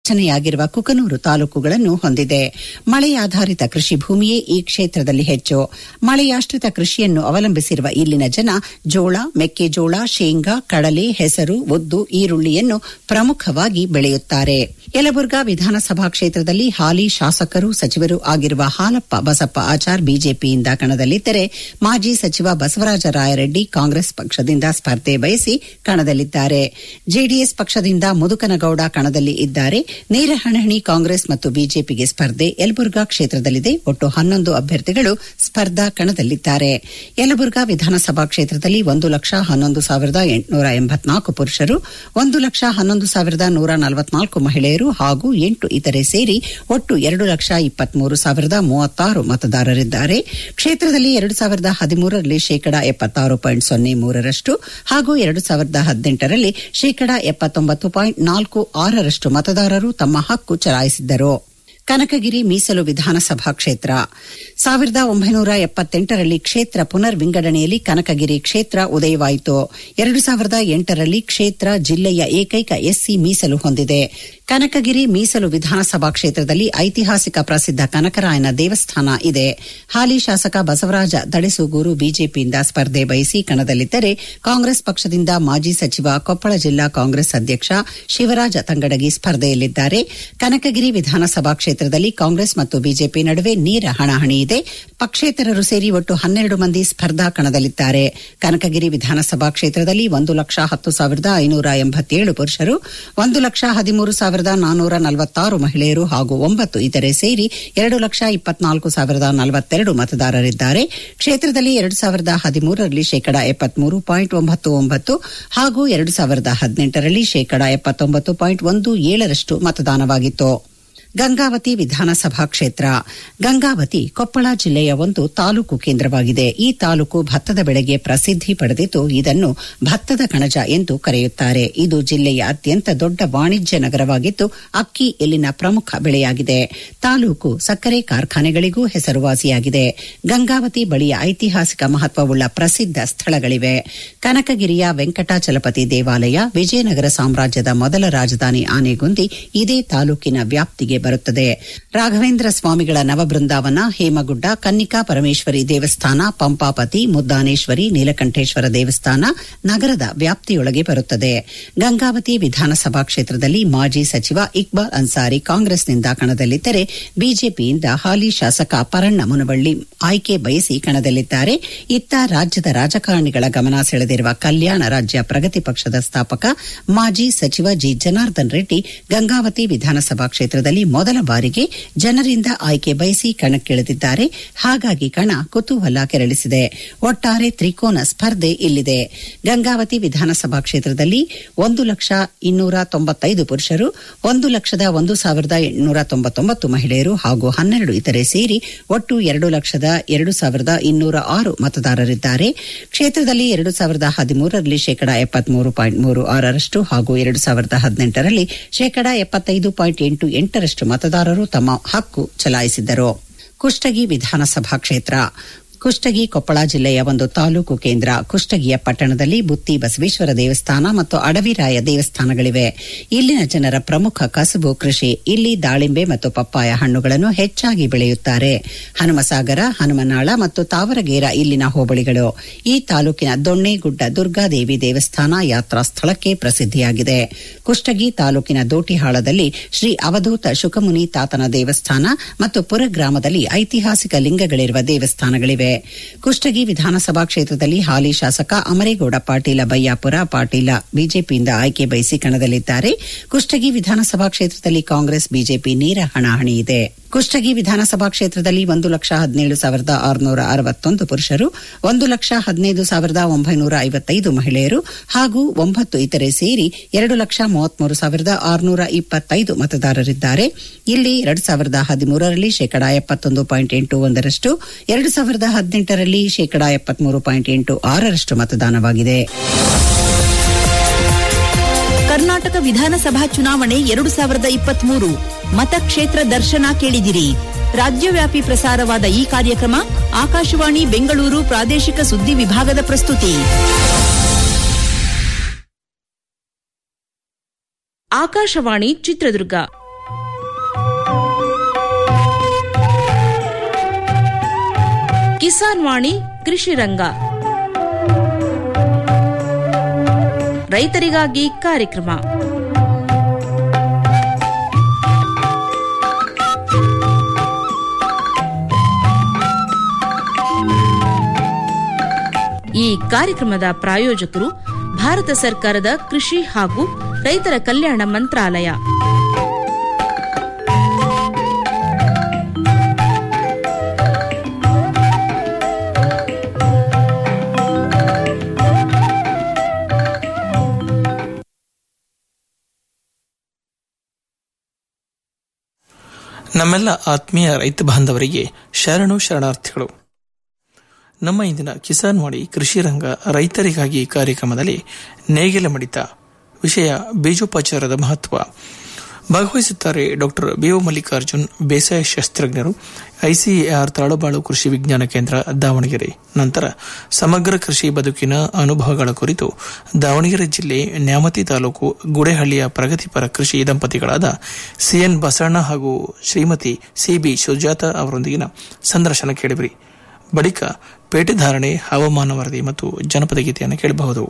ರಚನೆಯಾಗಿರುವ ಕುಕನೂರು ತಾಲೂಕುಗಳನ್ನು ಹೊಂದಿದೆ ಮಳೆಯಾಧಾರಿತ ಕೃಷಿ ಭೂಮಿಯೇ ಈ ಕ್ಷೇತ್ರದಲ್ಲಿ ಹೆಚ್ಚು ಮಳೆಯಾಶ್ರಿತ ಕೃಷಿಯನ್ನು ಅವಲಂಬಿಸಿರುವ ಇಲ್ಲಿನ ಜನ ಜೋಳ ಮೆಕ್ಕೆಜೋಳ ಶೇಂಗಾ ಕಡಲೆ ಹೆಸರು ಉದ್ದು ಈರುಳ್ಳಿಯನ್ನು ಪ್ರಮುಖವಾಗಿ ಬೆಳೆಯುತ್ತಾರೆ ಯಲಬುರ್ಗಾ ವಿಧಾನಸಭಾ ಕ್ಷೇತ್ರದಲ್ಲಿ ಹಾಲಿ ಶಾಸಕರು ಸಚಿವರು ಆಗಿರುವ ಹಾಲಪ್ಪ ಬಸಪ್ಪ ಆಚಾರ್ ಬಿಜೆಪಿಯಿಂದ ಕಣದಲ್ಲಿದ್ದರೆ ಮಾಜಿ ಸಚಿವ ಬಸವರಾಜ ರಾಯರೆಡ್ಡಿ ಕಾಂಗ್ರೆಸ್ ಪಕ್ಷದಿಂದ ಸ್ಪರ್ಧೆ ಬಯಸಿ ಕಣದಲ್ಲಿದ್ದಾರೆ ಜೆಡಿಎಸ್ ಪಕ್ಷದಿಂದ ಮುದುಕನಗೌಡ ಕಣದಲ್ಲಿ ಇದ್ದಾರೆ ನೇರ ಹಣಹಣಿ ಕಾಂಗ್ರೆಸ್ ಮತ್ತು ಬಿಜೆಪಿಗೆ ಸ್ಪರ್ಧೆ ಯಲಬುರ್ಗಾ ಕ್ಷೇತ್ರದಲ್ಲಿದೆ ಒಟ್ಟು ಹನ್ನೊಂದು ಅಭ್ಯರ್ಥಿಗಳು ಸ್ಪರ್ಧಾ ಕಣದಲ್ಲಿದ್ದಾರೆ ಯಲಬುರ್ಗಾ ವಿಧಾನಸಭಾ ಕ್ಷೇತ್ರದಲ್ಲಿ ಒಂದು ಲಕ್ಷ ಹನ್ನೊಂದು ಸಾವಿರದ ಎಂಟುನೂರ ಎಂಬತ್ನಾಲ್ಕು ಪುರುಷರು ಒಂದು ಲಕ್ಷ ಹನ್ನೊಂದು ಸಾವಿರದ ನೂರ ನಲವತ್ನಾಲ್ಕು ಮಹಿಳೆಯರು ಹಾಗೂ ಎಂಟು ಇತರೆ ಸೇರಿ ಒಟ್ಟು ಎರಡು ಲಕ್ಷ ಇಪ್ಪತ್ಮೂರು ಸಾವಿರದ ಮೂವತ್ತಾರು ಮತದಾರರಿದ್ದಾರೆ ಕ್ಷೇತ್ರದಲ್ಲಿ ಎರಡು ಸಾವಿರದ ಹದಿಮೂರರಲ್ಲಿ ಶೇಕಡ ಎಪ್ಪತ್ತಾರು ಪಾಯಿಂಟ್ ಸೊನ್ನೆ ಮೂರರಷ್ಟು ಹಾಗೂ ಎರಡು ಸಾವಿರದ ಹದಿನೆಂಟರಲ್ಲಿ ಶೇಕಡ ಎಪ್ಪತ್ತೊಂಬತ್ತು ಪಾಯಿಂಟ್ ನಾಲ್ಕು ಆರರಷ್ಟು ಮತದಾರರು ತಮ್ಮ ಹಕ್ಕು ಚಲಾಯಿಸಿದ್ದರು ಕನಕಗಿರಿ ಮೀಸಲು ವಿಧಾನಸಭಾ ಕ್ಷೇತ್ರ ಸಾವಿರದ ಒಂಬೈನೂರ ಎಪ್ಪತ್ತೆಂಟರಲ್ಲಿ ಕ್ಷೇತ್ರ ಪುನರ್ ವಿಂಗಡಣೆಯಲ್ಲಿ ಕನಕಗಿರಿ ಕ್ಷೇತ್ರ ಉದಯವಾಯಿತು ಎರಡು ಸಾವಿರದ ಎಂಟರಲ್ಲಿ ಕ್ಷೇತ್ರ ಜಿಲ್ಲೆಯ ಏಕೈಕ ಎಸ್ಸಿ ಮೀಸಲು ಹೊಂದಿದೆ ಕನಕಗಿರಿ ಮೀಸಲು ವಿಧಾನಸಭಾ ಕ್ಷೇತ್ರದಲ್ಲಿ ಐತಿಹಾಸಿಕ ಪ್ರಸಿದ್ಧ ಕನಕರಾಯನ ದೇವಸ್ಥಾನ ಇದೆ ಹಾಲಿ ಶಾಸಕ ಬಸವರಾಜ ದಳೆಸೂಗೂರು ಬಿಜೆಪಿಯಿಂದ ಸ್ಪರ್ಧೆ ಬಯಸಿ ಕಣದಲ್ಲಿದ್ದರೆ ಕಾಂಗ್ರೆಸ್ ಪಕ್ಷದಿಂದ ಮಾಜಿ ಸಚಿವ ಕೊಪ್ಪಳ ಜಿಲ್ಲಾ ಕಾಂಗ್ರೆಸ್ ಅಧ್ಯಕ್ಷ ಶಿವರಾಜ ತಂಗಡಗಿ ಸ್ಪರ್ಧೆಯಲ್ಲಿದ್ದಾರೆ ಕನಕಗಿರಿ ವಿಧಾನಸಭಾ ಕ್ಷೇತ್ರದಲ್ಲಿ ಕಾಂಗ್ರೆಸ್ ಮತ್ತು ಬಿಜೆಪಿ ನಡುವೆ ನೇರ ಹಣಾಹಣಿ ಇದೆ ಪಕ್ಷೇತರರು ಸೇರಿ ಒಟ್ಟು ಹನ್ನೆರಡು ಮಂದಿ ಸ್ಪರ್ಧಾ ಕಣದಲ್ಲಿದ್ದಾರೆ ಕನಕಗಿರಿ ವಿಧಾನಸಭಾ ಕ್ಷೇತ್ರದಲ್ಲಿ ಒಂದು ಲಕ್ಷ ಹತ್ತು ಸಾವಿರದ ಐನೂರ ಎಂಬತ್ತೇಳು ಪುರುಷರು ಒಂದು ಲಕ್ಷ ಹದಿಮೂರು ಸಾವಿರದ ನಾನೂರ ನಲವತ್ತಾರು ಮಹಿಳೆಯರು ಹಾಗೂ ಒಂಬತ್ತು ಇತರೆ ಸೇರಿ ಎರಡು ಲಕ್ಷ ಇಪ್ಪತ್ನಾಲ್ಕು ಸಾವಿರದ ನಲವತ್ತೆರಡು ಮತದಾರರಿದ್ದಾರೆ ಕ್ಷೇತ್ರದಲ್ಲಿ ಎರಡು ಸಾವಿರದ ಹದಿಮೂರರಲ್ಲಿ ಶೇಕಡ ಎಪ್ಪತ್ಮೂರು ಪಾಯಿಂಟ್ ಒಂಬತ್ತು ಒಂಬತ್ತು ಹಾಗೂ ಎರಡು ಸಾವಿರದ ಹದಿನೆಂಟರಲ್ಲಿ ಶೇಕಡ ಎಪ್ಪತ್ತೊಂಬತ್ತು ಪಾಯಿಂಟ್ ಒಂದು ಏಳರಷ್ಟು ಮತದಾನವಾಗಿತ್ತು ಗಂಗಾವತಿ ವಿಧಾನಸಭಾ ಕ್ಷೇತ್ರ ಗಂಗಾವತಿ ಕೊಪ್ಪಳ ಜಿಲ್ಲೆಯ ಒಂದು ತಾಲೂಕು ಕೇಂದ್ರವಾಗಿದೆ ಈ ತಾಲೂಕು ಭತ್ತದ ಬೆಳೆಗೆ ಪ್ರಸಿದ್ಧಿ ಪಡೆದಿದ್ದು ಇದನ್ನು ಭತ್ತದ ಕಣಜ ಎಂದು ಕರೆಯುತ್ತಾರೆ ಇದು ಜಿಲ್ಲೆಯ ಅತ್ಯಂತ ದೊಡ್ಡ ವಾಣಿಜ್ಯ ನಗರವಾಗಿದ್ದು ಅಕ್ಕಿ ಇಲ್ಲಿನ ಪ್ರಮುಖ ಬೆಳೆಯಾಗಿದೆ ತಾಲೂಕು ಸಕ್ಕರೆ ಕಾರ್ಖಾನೆಗಳಿಗೂ ಹೆಸರುವಾಸಿಯಾಗಿದೆ ಗಂಗಾವತಿ ಬಳಿಯ ಐತಿಹಾಸಿಕ ಮಹತ್ವವುಳ್ಳ ಪ್ರಸಿದ್ಧ ಸ್ಥಳಗಳಿವೆ ಕನಕಗಿರಿಯ ವೆಂಕಟಾಚಲಪತಿ ದೇವಾಲಯ ವಿಜಯನಗರ ಸಾಮ್ರಾಜ್ಯದ ಮೊದಲ ರಾಜಧಾನಿ ಆನೆಗುಂದಿ ಇದೇ ತಾಲೂಕಿನ ವ್ಯಾಪ್ತಿಗೆ ಬರುತ್ತದೆ ರಾಘವೇಂದ್ರ ಸ್ವಾಮಿಗಳ ನವಬೃಂದಾವನ ಹೇಮಗುಡ್ಡ ಕನ್ನಿಕಾ ಪರಮೇಶ್ವರಿ ದೇವಸ್ಥಾನ ಪಂಪಾಪತಿ ಮುದ್ದಾನೇಶ್ವರಿ ನೀಲಕಂಠೇಶ್ವರ ದೇವಸ್ಥಾನ ನಗರದ ವ್ಯಾಪ್ತಿಯೊಳಗೆ ಬರುತ್ತದೆ ಗಂಗಾವತಿ ವಿಧಾನಸಭಾ ಕ್ಷೇತ್ರದಲ್ಲಿ ಮಾಜಿ ಸಚಿವ ಇಕ್ಬಾಲ್ ಅನ್ಸಾರಿ ಕಾಂಗ್ರೆಸ್ನಿಂದ ಕಣದಲ್ಲಿದ್ದರೆ ಬಿಜೆಪಿಯಿಂದ ಹಾಲಿ ಶಾಸಕ ಪರಣ್ಣ ಮುನವಳ್ಳಿ ಆಯ್ಕೆ ಬಯಸಿ ಕಣದಲ್ಲಿದ್ದಾರೆ ಇತ್ತ ರಾಜ್ಯದ ರಾಜಕಾರಣಿಗಳ ಗಮನ ಸೆಳೆದಿರುವ ಕಲ್ಯಾಣ ರಾಜ್ಯ ಪ್ರಗತಿ ಪಕ್ಷದ ಸ್ಥಾಪಕ ಮಾಜಿ ಸಚಿವ ಜಿ ಜನಾರ್ದನ್ ರೆಡ್ಡಿ ಗಂಗಾವತಿ ವಿಧಾನಸಭಾ ಕ್ಷೇತ್ರದಲ್ಲಿ ಮೊದಲ ಬಾರಿಗೆ ಜನರಿಂದ ಆಯ್ಕೆ ಬಯಸಿ ಕಣಕ್ಕಿಳಿದಿದ್ದಾರೆ ಹಾಗಾಗಿ ಕಣ ಕುತೂಹಲ ಕೆರಳಿಸಿದೆ ಒಟ್ಟಾರೆ ತ್ರಿಕೋನ ಸ್ಪರ್ಧೆ ಇಲ್ಲಿದೆ ಗಂಗಾವತಿ ವಿಧಾನಸಭಾ ಕ್ಷೇತ್ರದಲ್ಲಿ ಒಂದು ಲಕ್ಷ ಇನ್ನೂರ ತೊಂಬತ್ತೈದು ಪುರುಷರು ಒಂದು ಲಕ್ಷದ ಒಂದು ಸಾವಿರದ ಎಂಟುನೂರ ತೊಂಬತ್ತೊಂಬತ್ತು ಮಹಿಳೆಯರು ಹಾಗೂ ಹನ್ನೆರಡು ಇತರೆ ಸೇರಿ ಒಟ್ಟು ಎರಡು ಲಕ್ಷದ ಎರಡು ಸಾವಿರದ ಇನ್ನೂರ ಆರು ಮತದಾರರಿದ್ದಾರೆ ಕ್ಷೇತ್ರದಲ್ಲಿ ಎರಡು ಸಾವಿರದ ಹದಿಮೂರರಲ್ಲಿ ಶೇಕಡಾ ಎಪ್ಪತ್ಮೂರು ಪಾಯಿಂಟ್ ಮೂರು ಆರರಷ್ಟು ಹಾಗೂ ಎರಡು ಸಾವಿರದ ಹದಿನೆಂಟರಲ್ಲಿ ಶೇಕಡಾ ಎಪ್ಪತ್ತೈದು ಪಾಯಿಂಟ್ ಎಂಟು ಎಂಟರಷ್ಟು ಮತದಾರರು ತಮ್ಮ ಹಕ್ಕು ಚಲಾಯಿಸಿದ್ದರು ಕುಷ್ಟಗಿ ವಿಧಾನಸಭಾ ಕ್ಷೇತ್ರ ಕುಷ್ಟಗಿ ಕೊಪ್ಪಳ ಜಿಲ್ಲೆಯ ಒಂದು ತಾಲೂಕು ಕೇಂದ್ರ ಕುಷ್ಟಗಿಯ ಪಟ್ಟಣದಲ್ಲಿ ಬುತ್ತಿ ಬಸವೇಶ್ವರ ದೇವಸ್ಥಾನ ಮತ್ತು ಅಡವಿರಾಯ ದೇವಸ್ಥಾನಗಳಿವೆ ಇಲ್ಲಿನ ಜನರ ಪ್ರಮುಖ ಕಸುಬು ಕೃಷಿ ಇಲ್ಲಿ ದಾಳಿಂಬೆ ಮತ್ತು ಪಪ್ಪಾಯ ಹಣ್ಣುಗಳನ್ನು ಹೆಚ್ಚಾಗಿ ಬೆಳೆಯುತ್ತಾರೆ ಹನುಮಸಾಗರ ಹನುಮನಾಳ ಮತ್ತು ತಾವರಗೇರ ಇಲ್ಲಿನ ಹೋಬಳಿಗಳು ಈ ತಾಲೂಕಿನ ದೊಣ್ಣೆಗುಡ್ಡ ದುರ್ಗಾದೇವಿ ದೇವಸ್ಥಾನ ಯಾತ್ರಾ ಸ್ಥಳಕ್ಕೆ ಪ್ರಸಿದ್ಧಿಯಾಗಿದೆ ಕುಷ್ಟಗಿ ತಾಲೂಕಿನ ದೋಟಿಹಾಳದಲ್ಲಿ ಶ್ರೀ ಅವಧೂತ ಶುಕಮುನಿ ತಾತನ ದೇವಸ್ಥಾನ ಮತ್ತು ಪುರ ಗ್ರಾಮದಲ್ಲಿ ಐತಿಹಾಸಿಕ ಲಿಂಗಗಳಿರುವ ದೇವಸ್ಥಾನಗಳಿವೆ ಕುಷ್ಟಗಿ ವಿಧಾನಸಭಾ ಕ್ಷೇತ್ರದಲ್ಲಿ ಹಾಲಿ ಶಾಸಕ ಅಮರೇಗೌಡ ಪಾಟೀಲ ಬಯ್ಯಾಪುರ ಪಾಟೀಲ ಬಿಜೆಪಿಯಿಂದ ಆಯ್ಕೆ ಬಯಸಿ ಕಣದಲ್ಲಿದ್ದಾರೆ ಕುಷ್ಟಗಿ ವಿಧಾನಸಭಾ ಕ್ಷೇತ್ರದಲ್ಲಿ ಕಾಂಗ್ರೆಸ್ ಬಿಜೆಪಿ ನೇರ ಹಣಾಹಣಿ ಇದೆ ಕುಷ್ಟಗಿ ವಿಧಾನಸಭಾ ಕ್ಷೇತ್ರದಲ್ಲಿ ಒಂದು ಲಕ್ಷ ಹದಿನೇಳು ಸಾವಿರದ ಆರುನೂರ ಅರವತ್ತೊಂದು ಪುರುಷರು ಒಂದು ಲಕ್ಷ ಹದಿನೈದು ಸಾವಿರದ ಒಂಬೈನೂರ ಐವತ್ತೈದು ಮಹಿಳೆಯರು ಹಾಗೂ ಒಂಬತ್ತು ಇತರೆ ಸೇರಿ ಎರಡು ಲಕ್ಷ ಮೂವತ್ಮೂರು ಸಾವಿರದ ಆರುನೂರ ಇಪ್ಪತ್ತೈದು ಮತದಾರರಿದ್ದಾರೆ ಇಲ್ಲಿ ಎರಡು ಸಾವಿರದ ಹದಿಮೂರರಲ್ಲಿ ಶೇಕಡಾ ಎಪ್ಪತ್ತೊಂದು ಪಾಯಿಂಟ್ ಎಂಟು ಒಂದರಷ್ಟು ಎರಡು ಸಾವಿರದ ಹದಿನೆಂಟರಲ್ಲಿ ಶೇಕಡಾ ಎಪ್ಪತ್ಮೂರು ಪಾಯಿಂಟ್ ಎಂಟು ಆರರಷ್ಟು ಮತದಾನವಾಗಿದೆ ಕರ್ನಾಟಕ ವಿಧಾನಸಭಾ ಚುನಾವಣೆ ಎರಡು ಸಾವಿರದ ಇಪ್ಪತ್ಮೂರು ಮತಕ್ಷೇತ್ರ ದರ್ಶನ ಕೇಳಿದಿರಿ ರಾಜ್ಯವ್ಯಾಪಿ ಪ್ರಸಾರವಾದ ಈ ಕಾರ್ಯಕ್ರಮ ಆಕಾಶವಾಣಿ ಬೆಂಗಳೂರು ಪ್ರಾದೇಶಿಕ ಸುದ್ದಿ ವಿಭಾಗದ ಪ್ರಸ್ತುತಿ ಆಕಾಶವಾಣಿ ಚಿತ್ರದುರ್ಗ ಕಿಸಾನ್ ವಾಣಿ ಕೃಷಿ ರಂಗ ರೈತರಿಗಾಗಿ ಕಾರ್ಯಕ್ರಮ ಈ ಕಾರ್ಯಕ್ರಮದ ಪ್ರಾಯೋಜಕರು ಭಾರತ ಸರ್ಕಾರದ ಕೃಷಿ ಹಾಗೂ ರೈತರ ಕಲ್ಯಾಣ ಮಂತ್ರಾಲಯ ನಮ್ಮೆಲ್ಲ ಆತ್ಮೀಯ ರೈತ ಬಾಂಧವರಿಗೆ ಶರಣು ಶರಣಾರ್ಥಿಗಳು ನಮ್ಮ ಇಂದಿನ ಕಿಸಾನ್ ವಾಣಿ ಕೃಷಿ ರಂಗ ರೈತರಿಗಾಗಿ ಕಾರ್ಯಕ್ರಮದಲ್ಲಿ ನೇಗಿಲ ಮಡಿತ ವಿಷಯ ಬೀಜೋಪಚಾರದ ಮಹತ್ವ ಭಾಗವಹಿಸುತ್ತಾರೆ ಡಾಕ್ಟರ್ ಬಿಒ ಮಲ್ಲಿಕಾರ್ಜುನ್ ಬೇಸಾಯ ಶಾಸ್ತ್ರಜ್ಞರು ಐಸಿಎಆರ್ ತಾಳಬಾಳು ಕೃಷಿ ವಿಜ್ಞಾನ ಕೇಂದ್ರ ದಾವಣಗೆರೆ ನಂತರ ಸಮಗ್ರ ಕೃಷಿ ಬದುಕಿನ ಅನುಭವಗಳ ಕುರಿತು ದಾವಣಗೆರೆ ಜಿಲ್ಲೆ ನ್ಯಾಮತಿ ತಾಲೂಕು ಗುಡೆಹಳ್ಳಿಯ ಪ್ರಗತಿಪರ ಕೃಷಿ ದಂಪತಿಗಳಾದ ಸಿಎನ್ ಬಸಣ್ಣ ಹಾಗೂ ಶ್ರೀಮತಿ ಸಿಬಿ ಸುಜಾತ ಅವರೊಂದಿಗಿನ ಸಂದರ್ಶನ ಕೇಳಿಬಿರಿ ಬಳಿಕ ಪೇಟೆ ಧಾರಣೆ ಹವಾಮಾನ ವರದಿ ಮತ್ತು ಜನಪದ ಗೀತೆಯನ್ನು ಕೇಳಬಹುದು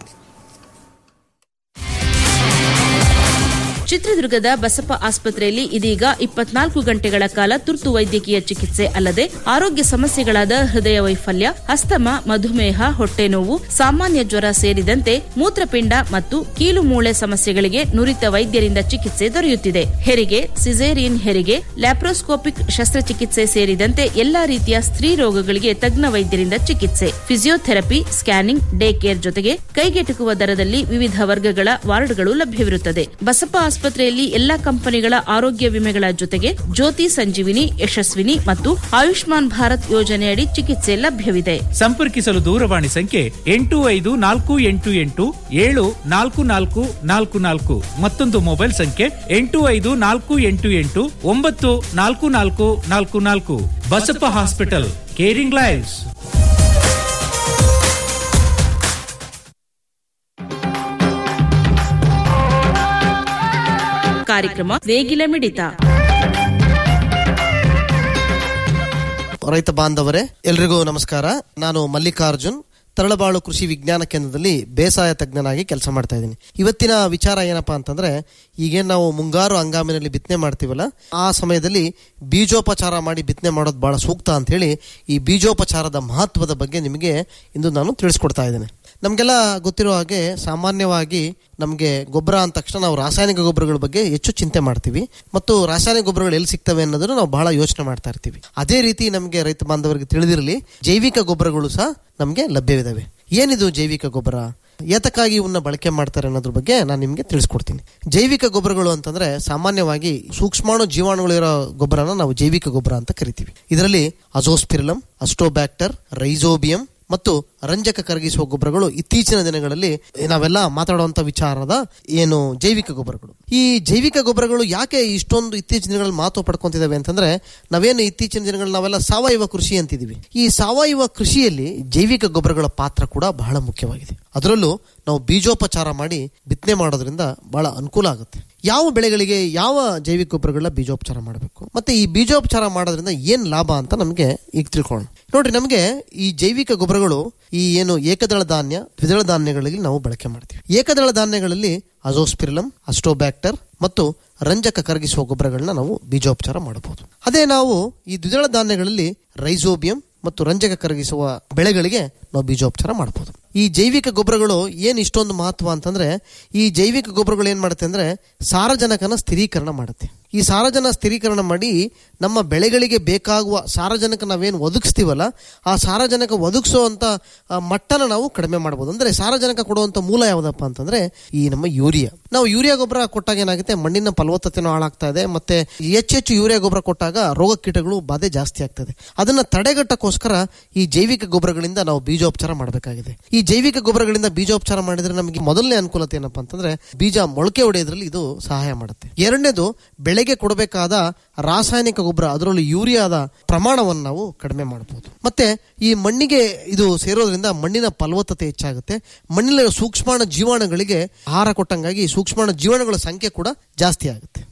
ಚಿತ್ರದುರ್ಗದ ಬಸಪ್ಪ ಆಸ್ಪತ್ರೆಯಲ್ಲಿ ಇದೀಗ ಇಪ್ಪತ್ನಾಲ್ಕು ಗಂಟೆಗಳ ಕಾಲ ತುರ್ತು ವೈದ್ಯಕೀಯ ಚಿಕಿತ್ಸೆ ಅಲ್ಲದೆ ಆರೋಗ್ಯ ಸಮಸ್ಯೆಗಳಾದ ಹೃದಯ ವೈಫಲ್ಯ ಅಸ್ತಮ ಮಧುಮೇಹ ಹೊಟ್ಟೆ ನೋವು ಸಾಮಾನ್ಯ ಜ್ವರ ಸೇರಿದಂತೆ ಮೂತ್ರಪಿಂಡ ಮತ್ತು ಕೀಲು ಮೂಳೆ ಸಮಸ್ಯೆಗಳಿಗೆ ನುರಿತ ವೈದ್ಯರಿಂದ ಚಿಕಿತ್ಸೆ ದೊರೆಯುತ್ತಿದೆ ಹೆರಿಗೆ ಸಿಸೇರಿಯನ್ ಹೆರಿಗೆ ಲ್ಯಾಪ್ರೋಸ್ಕೋಪಿಕ್ ಶಸ್ತ್ರಚಿಕಿತ್ಸೆ ಸೇರಿದಂತೆ ಎಲ್ಲಾ ರೀತಿಯ ಸ್ತ್ರೀ ರೋಗಗಳಿಗೆ ತಜ್ಞ ವೈದ್ಯರಿಂದ ಚಿಕಿತ್ಸೆ ಫಿಸಿಯೋಥೆರಪಿ ಸ್ಕ್ಯಾನಿಂಗ್ ಡೇ ಕೇರ್ ಜೊತೆಗೆ ಕೈಗೆಟುಕುವ ದರದಲ್ಲಿ ವಿವಿಧ ವರ್ಗಗಳ ವಾರ್ಡ್ಗಳು ಲಭ್ಯವಿರುತ್ತದೆ ಬಸಪ್ಪ ಆಸ್ಪತ್ರೆಯಲ್ಲಿ ಎಲ್ಲಾ ಕಂಪನಿಗಳ ಆರೋಗ್ಯ ವಿಮೆಗಳ ಜೊತೆಗೆ ಜ್ಯೋತಿ ಸಂಜೀವಿನಿ ಯಶಸ್ವಿನಿ ಮತ್ತು ಆಯುಷ್ಮಾನ್ ಭಾರತ್ ಯೋಜನೆಯಡಿ ಚಿಕಿತ್ಸೆ ಲಭ್ಯವಿದೆ ಸಂಪರ್ಕಿಸಲು ದೂರವಾಣಿ ಸಂಖ್ಯೆ ಎಂಟು ಐದು ನಾಲ್ಕು ಎಂಟು ಎಂಟು ಏಳು ನಾಲ್ಕು ನಾಲ್ಕು ನಾಲ್ಕು ನಾಲ್ಕು ಮತ್ತೊಂದು ಮೊಬೈಲ್ ಸಂಖ್ಯೆ ಎಂಟು ಐದು ನಾಲ್ಕು ಎಂಟು ಎಂಟು ಒಂಬತ್ತು ನಾಲ್ಕು ನಾಲ್ಕು ನಾಲ್ಕು ನಾಲ್ಕು ಬಸಪ್ಪ ಹಾಸ್ಪಿಟಲ್ ಕೇರಿಂಗ್ ಲೈವ್ಸ್ ಕಾರ್ಯಕ್ರಮ ನೇಗಿಲ ಮಿಡಿತ ರೈತ ಬಾಂಧವರೇ ಎಲ್ರಿಗೂ ನಮಸ್ಕಾರ ನಾನು ಮಲ್ಲಿಕಾರ್ಜುನ್ ತರಳಬಾಳು ಕೃಷಿ ವಿಜ್ಞಾನ ಕೇಂದ್ರದಲ್ಲಿ ಬೇಸಾಯ ತಜ್ಞನಾಗಿ ಕೆಲಸ ಮಾಡ್ತಾ ಇದ್ದೀನಿ ಇವತ್ತಿನ ವಿಚಾರ ಏನಪ್ಪಾ ಅಂತಂದ್ರೆ ಈಗೇನ್ ನಾವು ಮುಂಗಾರು ಹಂಗಾಮಿನಲ್ಲಿ ಬಿತ್ತನೆ ಮಾಡ್ತೀವಲ್ಲ ಆ ಸಮಯದಲ್ಲಿ ಬೀಜೋಪಚಾರ ಮಾಡಿ ಬಿತ್ತನೆ ಮಾಡೋದು ಬಹಳ ಸೂಕ್ತ ಅಂತ ಹೇಳಿ ಈ ಬೀಜೋಪಚಾರದ ಮಹತ್ವದ ಬಗ್ಗೆ ನಿಮಗೆ ಇಂದು ನಾನು ತಿಳಿಸ್ಕೊಡ್ತಾ ಇದ್ದೇನೆ ನಮಗೆಲ್ಲ ಗೊತ್ತಿರೋ ಹಾಗೆ ಸಾಮಾನ್ಯವಾಗಿ ನಮಗೆ ಗೊಬ್ಬರ ಅಂದ ತಕ್ಷಣ ನಾವು ರಾಸಾಯನಿಕ ಗೊಬ್ಬರಗಳ ಬಗ್ಗೆ ಹೆಚ್ಚು ಚಿಂತೆ ಮಾಡ್ತೀವಿ ಮತ್ತು ರಾಸಾಯನಿಕ ಗೊಬ್ಬರಗಳು ಎಲ್ಲಿ ಸಿಗ್ತವೆ ಅನ್ನೋದನ್ನು ನಾವು ಬಹಳ ಯೋಚನೆ ಮಾಡ್ತಾ ಇರ್ತೀವಿ ಅದೇ ರೀತಿ ನಮಗೆ ರೈತ ಬಾಂಧವರಿಗೆ ತಿಳಿದಿರಲಿ ಜೈವಿಕ ಗೊಬ್ಬರಗಳು ಸಹ ನಮಗೆ ಲಭ್ಯವಿದಾವೆ ಏನಿದು ಜೈವಿಕ ಗೊಬ್ಬರ ಏತಕ್ಕಾಗಿ ಇವನ್ನ ಬಳಕೆ ಮಾಡ್ತಾರೆ ಅನ್ನೋದ್ರ ಬಗ್ಗೆ ನಾನು ನಿಮಗೆ ತಿಳಿಸ್ಕೊಡ್ತೀನಿ ಜೈವಿಕ ಗೊಬ್ಬರಗಳು ಅಂತಂದ್ರೆ ಸಾಮಾನ್ಯವಾಗಿ ಸೂಕ್ಷ್ಮಾಣು ಜೀವಾಣುಗಳಿರೋ ಗೊಬ್ಬರನ ನಾವು ಜೈವಿಕ ಗೊಬ್ಬರ ಅಂತ ಕರಿತೀವಿ ಇದರಲ್ಲಿ ಅಜೋಸ್ಪಿರಲಂ ಅಸ್ಟೋಬ್ಯಾಕ್ಟರ್ ರೈಸೋಬಿಯಂ ಮತ್ತು ರಂಜಕ ಕರಗಿಸುವ ಗೊಬ್ಬರಗಳು ಇತ್ತೀಚಿನ ದಿನಗಳಲ್ಲಿ ನಾವೆಲ್ಲ ಮಾತಾಡುವಂತ ವಿಚಾರದ ಏನು ಜೈವಿಕ ಗೊಬ್ಬರಗಳು ಈ ಜೈವಿಕ ಗೊಬ್ಬರಗಳು ಯಾಕೆ ಇಷ್ಟೊಂದು ಇತ್ತೀಚಿನ ದಿನಗಳಲ್ಲಿ ಮಹತ್ವ ಪಡ್ಕೊಂತಿದ್ದಾವೆ ಅಂತಂದ್ರೆ ನಾವೇನು ಇತ್ತೀಚಿನ ದಿನಗಳಲ್ಲಿ ನಾವೆಲ್ಲ ಸಾವಯವ ಕೃಷಿ ಅಂತಿದೀವಿ ಈ ಸಾವಯವ ಕೃಷಿಯಲ್ಲಿ ಜೈವಿಕ ಗೊಬ್ಬರಗಳ ಪಾತ್ರ ಕೂಡ ಬಹಳ ಮುಖ್ಯವಾಗಿದೆ ಅದರಲ್ಲೂ ನಾವು ಬೀಜೋಪಚಾರ ಮಾಡಿ ಬಿತ್ತನೆ ಮಾಡೋದ್ರಿಂದ ಬಹಳ ಅನುಕೂಲ ಆಗುತ್ತೆ ಯಾವ ಬೆಳೆಗಳಿಗೆ ಯಾವ ಜೈವಿಕ ಗೊಬ್ಬರಗಳನ್ನ ಬೀಜೋಪಚಾರ ಮಾಡಬೇಕು ಮತ್ತೆ ಈ ಬೀಜೋಪಚಾರ ಮಾಡೋದ್ರಿಂದ ಏನ್ ಲಾಭ ಅಂತ ನಮಗೆ ಈಗ ತಿಳ್ಕೊಳ್ಳೋಣ ನೋಡ್ರಿ ನಮಗೆ ಈ ಜೈವಿಕ ಗೊಬ್ಬರಗಳು ಈ ಏನು ಏಕದಳ ಧಾನ್ಯ ದ್ವಿದಳ ಧಾನ್ಯಗಳಲ್ಲಿ ನಾವು ಬಳಕೆ ಮಾಡ್ತೀವಿ ಏಕದಳ ಧಾನ್ಯಗಳಲ್ಲಿ ಅಜೋಸ್ಪಿರಲಂ ಅಸ್ಟೋಬ್ಯಾಕ್ಟರ್ ಮತ್ತು ರಂಜಕ ಕರಗಿಸುವ ಗೊಬ್ಬರಗಳನ್ನ ನಾವು ಬೀಜೋಪಚಾರ ಮಾಡಬಹುದು ಅದೇ ನಾವು ಈ ದ್ವಿದಳ ಧಾನ್ಯಗಳಲ್ಲಿ ರೈಸೋಬಿಯಂ ಮತ್ತು ರಂಜಕ ಕರಗಿಸುವ ಬೆಳೆಗಳಿಗೆ ನಾವು ಬೀಜೋಪಚಾರ ಮಾಡಬಹುದು ಈ ಜೈವಿಕ ಗೊಬ್ಬರಗಳು ಏನು ಇಷ್ಟೊಂದು ಮಹತ್ವ ಅಂತಂದ್ರೆ ಈ ಜೈವಿಕ ಗೊಬ್ಬರಗಳು ಏನ್ ಮಾಡುತ್ತೆ ಅಂದ್ರೆ ಸಾರಜನಕನ ಸ್ಥಿರೀಕರಣ ಮಾಡುತ್ತೆ ಈ ಸಾರಜನ ಸ್ಥಿರೀಕರಣ ಮಾಡಿ ನಮ್ಮ ಬೆಳೆಗಳಿಗೆ ಬೇಕಾಗುವ ಸಾರಜನಕ ನಾವೇನು ಒದಗಿಸ್ತೀವಲ್ಲ ಆ ಸಾರಜನಕ ಒದಗಿಸುವಂತ ಆ, ಮಟ್ಟನ ನಾವು ಕಡಿಮೆ ಮಾಡಬಹುದು ಅಂದ್ರೆ ಸಾರಜನಕ ಕೊಡುವಂತ ಮೂಲ ಯಾವುದಪ್ಪ ಅಂತಂದ್ರೆ ಈ ನಮ್ಮ ಯೂರಿಯಾ ನಾವು ಯೂರಿಯಾ ಗೊಬ್ಬರ ಕೊಟ್ಟಾಗ ಏನಾಗುತ್ತೆ ಮಣ್ಣಿನ ಫಲವತ್ತತೆನೂ ಹಾಳಾಗ್ತಾ ಇದೆ ಮತ್ತೆ ಹೆಚ್ಚೆಚ್ಚು ಯೂರಿಯಾ ಗೊಬ್ಬರ ಕೊಟ್ಟಾಗ ರೋಗ ಕೀಟಗಳು ಬಾಧೆ ಜಾಸ್ತಿ ಆಗ್ತದೆ ಅದನ್ನ ತಡೆಗಟ್ಟಕ್ಕೋಸ್ಕರ ಈ ಜೈವಿಕ ಗೊಬ್ಬರಗಳಿಂದ ನಾವು ಬೀಜೋಪಚಾರ ಮಾಡಬೇಕಾಗಿದೆ ಈ ಜೈವಿಕ ಗೊಬ್ಬರಗಳಿಂದ ಬೀಜೋಪಚಾರ ಮಾಡಿದ್ರೆ ನಮಗೆ ಮೊದಲನೇ ಅನುಕೂಲತೆ ಏನಪ್ಪಾ ಅಂತಂದ್ರೆ ಬೀಜ ಮೊಳಕೆ ಹೊಡೆಯೋದ್ರಲ್ಲಿ ಇದು ಸಹಾಯ ಮಾಡುತ್ತೆ ಎರಡನೇದು ಬೆಳೆಗೆ ಕೊಡಬೇಕಾದ ರಾಸಾಯನಿಕ ಗೊಬ್ಬರ ಅದರಲ್ಲೂ ಯೂರಿಯಾದ ಪ್ರಮಾಣವನ್ನು ನಾವು ಕಡಿಮೆ ಮಾಡಬಹುದು ಮತ್ತೆ ಈ ಮಣ್ಣಿಗೆ ಇದು ಸೇರೋದ್ರಿಂದ ಮಣ್ಣಿನ ಫಲವತ್ತತೆ ಹೆಚ್ಚಾಗುತ್ತೆ ಮಣ್ಣಿನ ಸೂಕ್ಷ್ಮಾಣು ಜೀವಾಣುಗಳಿಗೆ ಆಹಾರ ಕೊಟ್ಟಂಗಾಗಿ ಸೂಕ್ಷ್ಮಾಣು ಜೀವಾಣುಗಳ ಸಂಖ್ಯೆ ಕೂಡ ಜಾಸ್ತಿ ಆಗುತ್ತೆ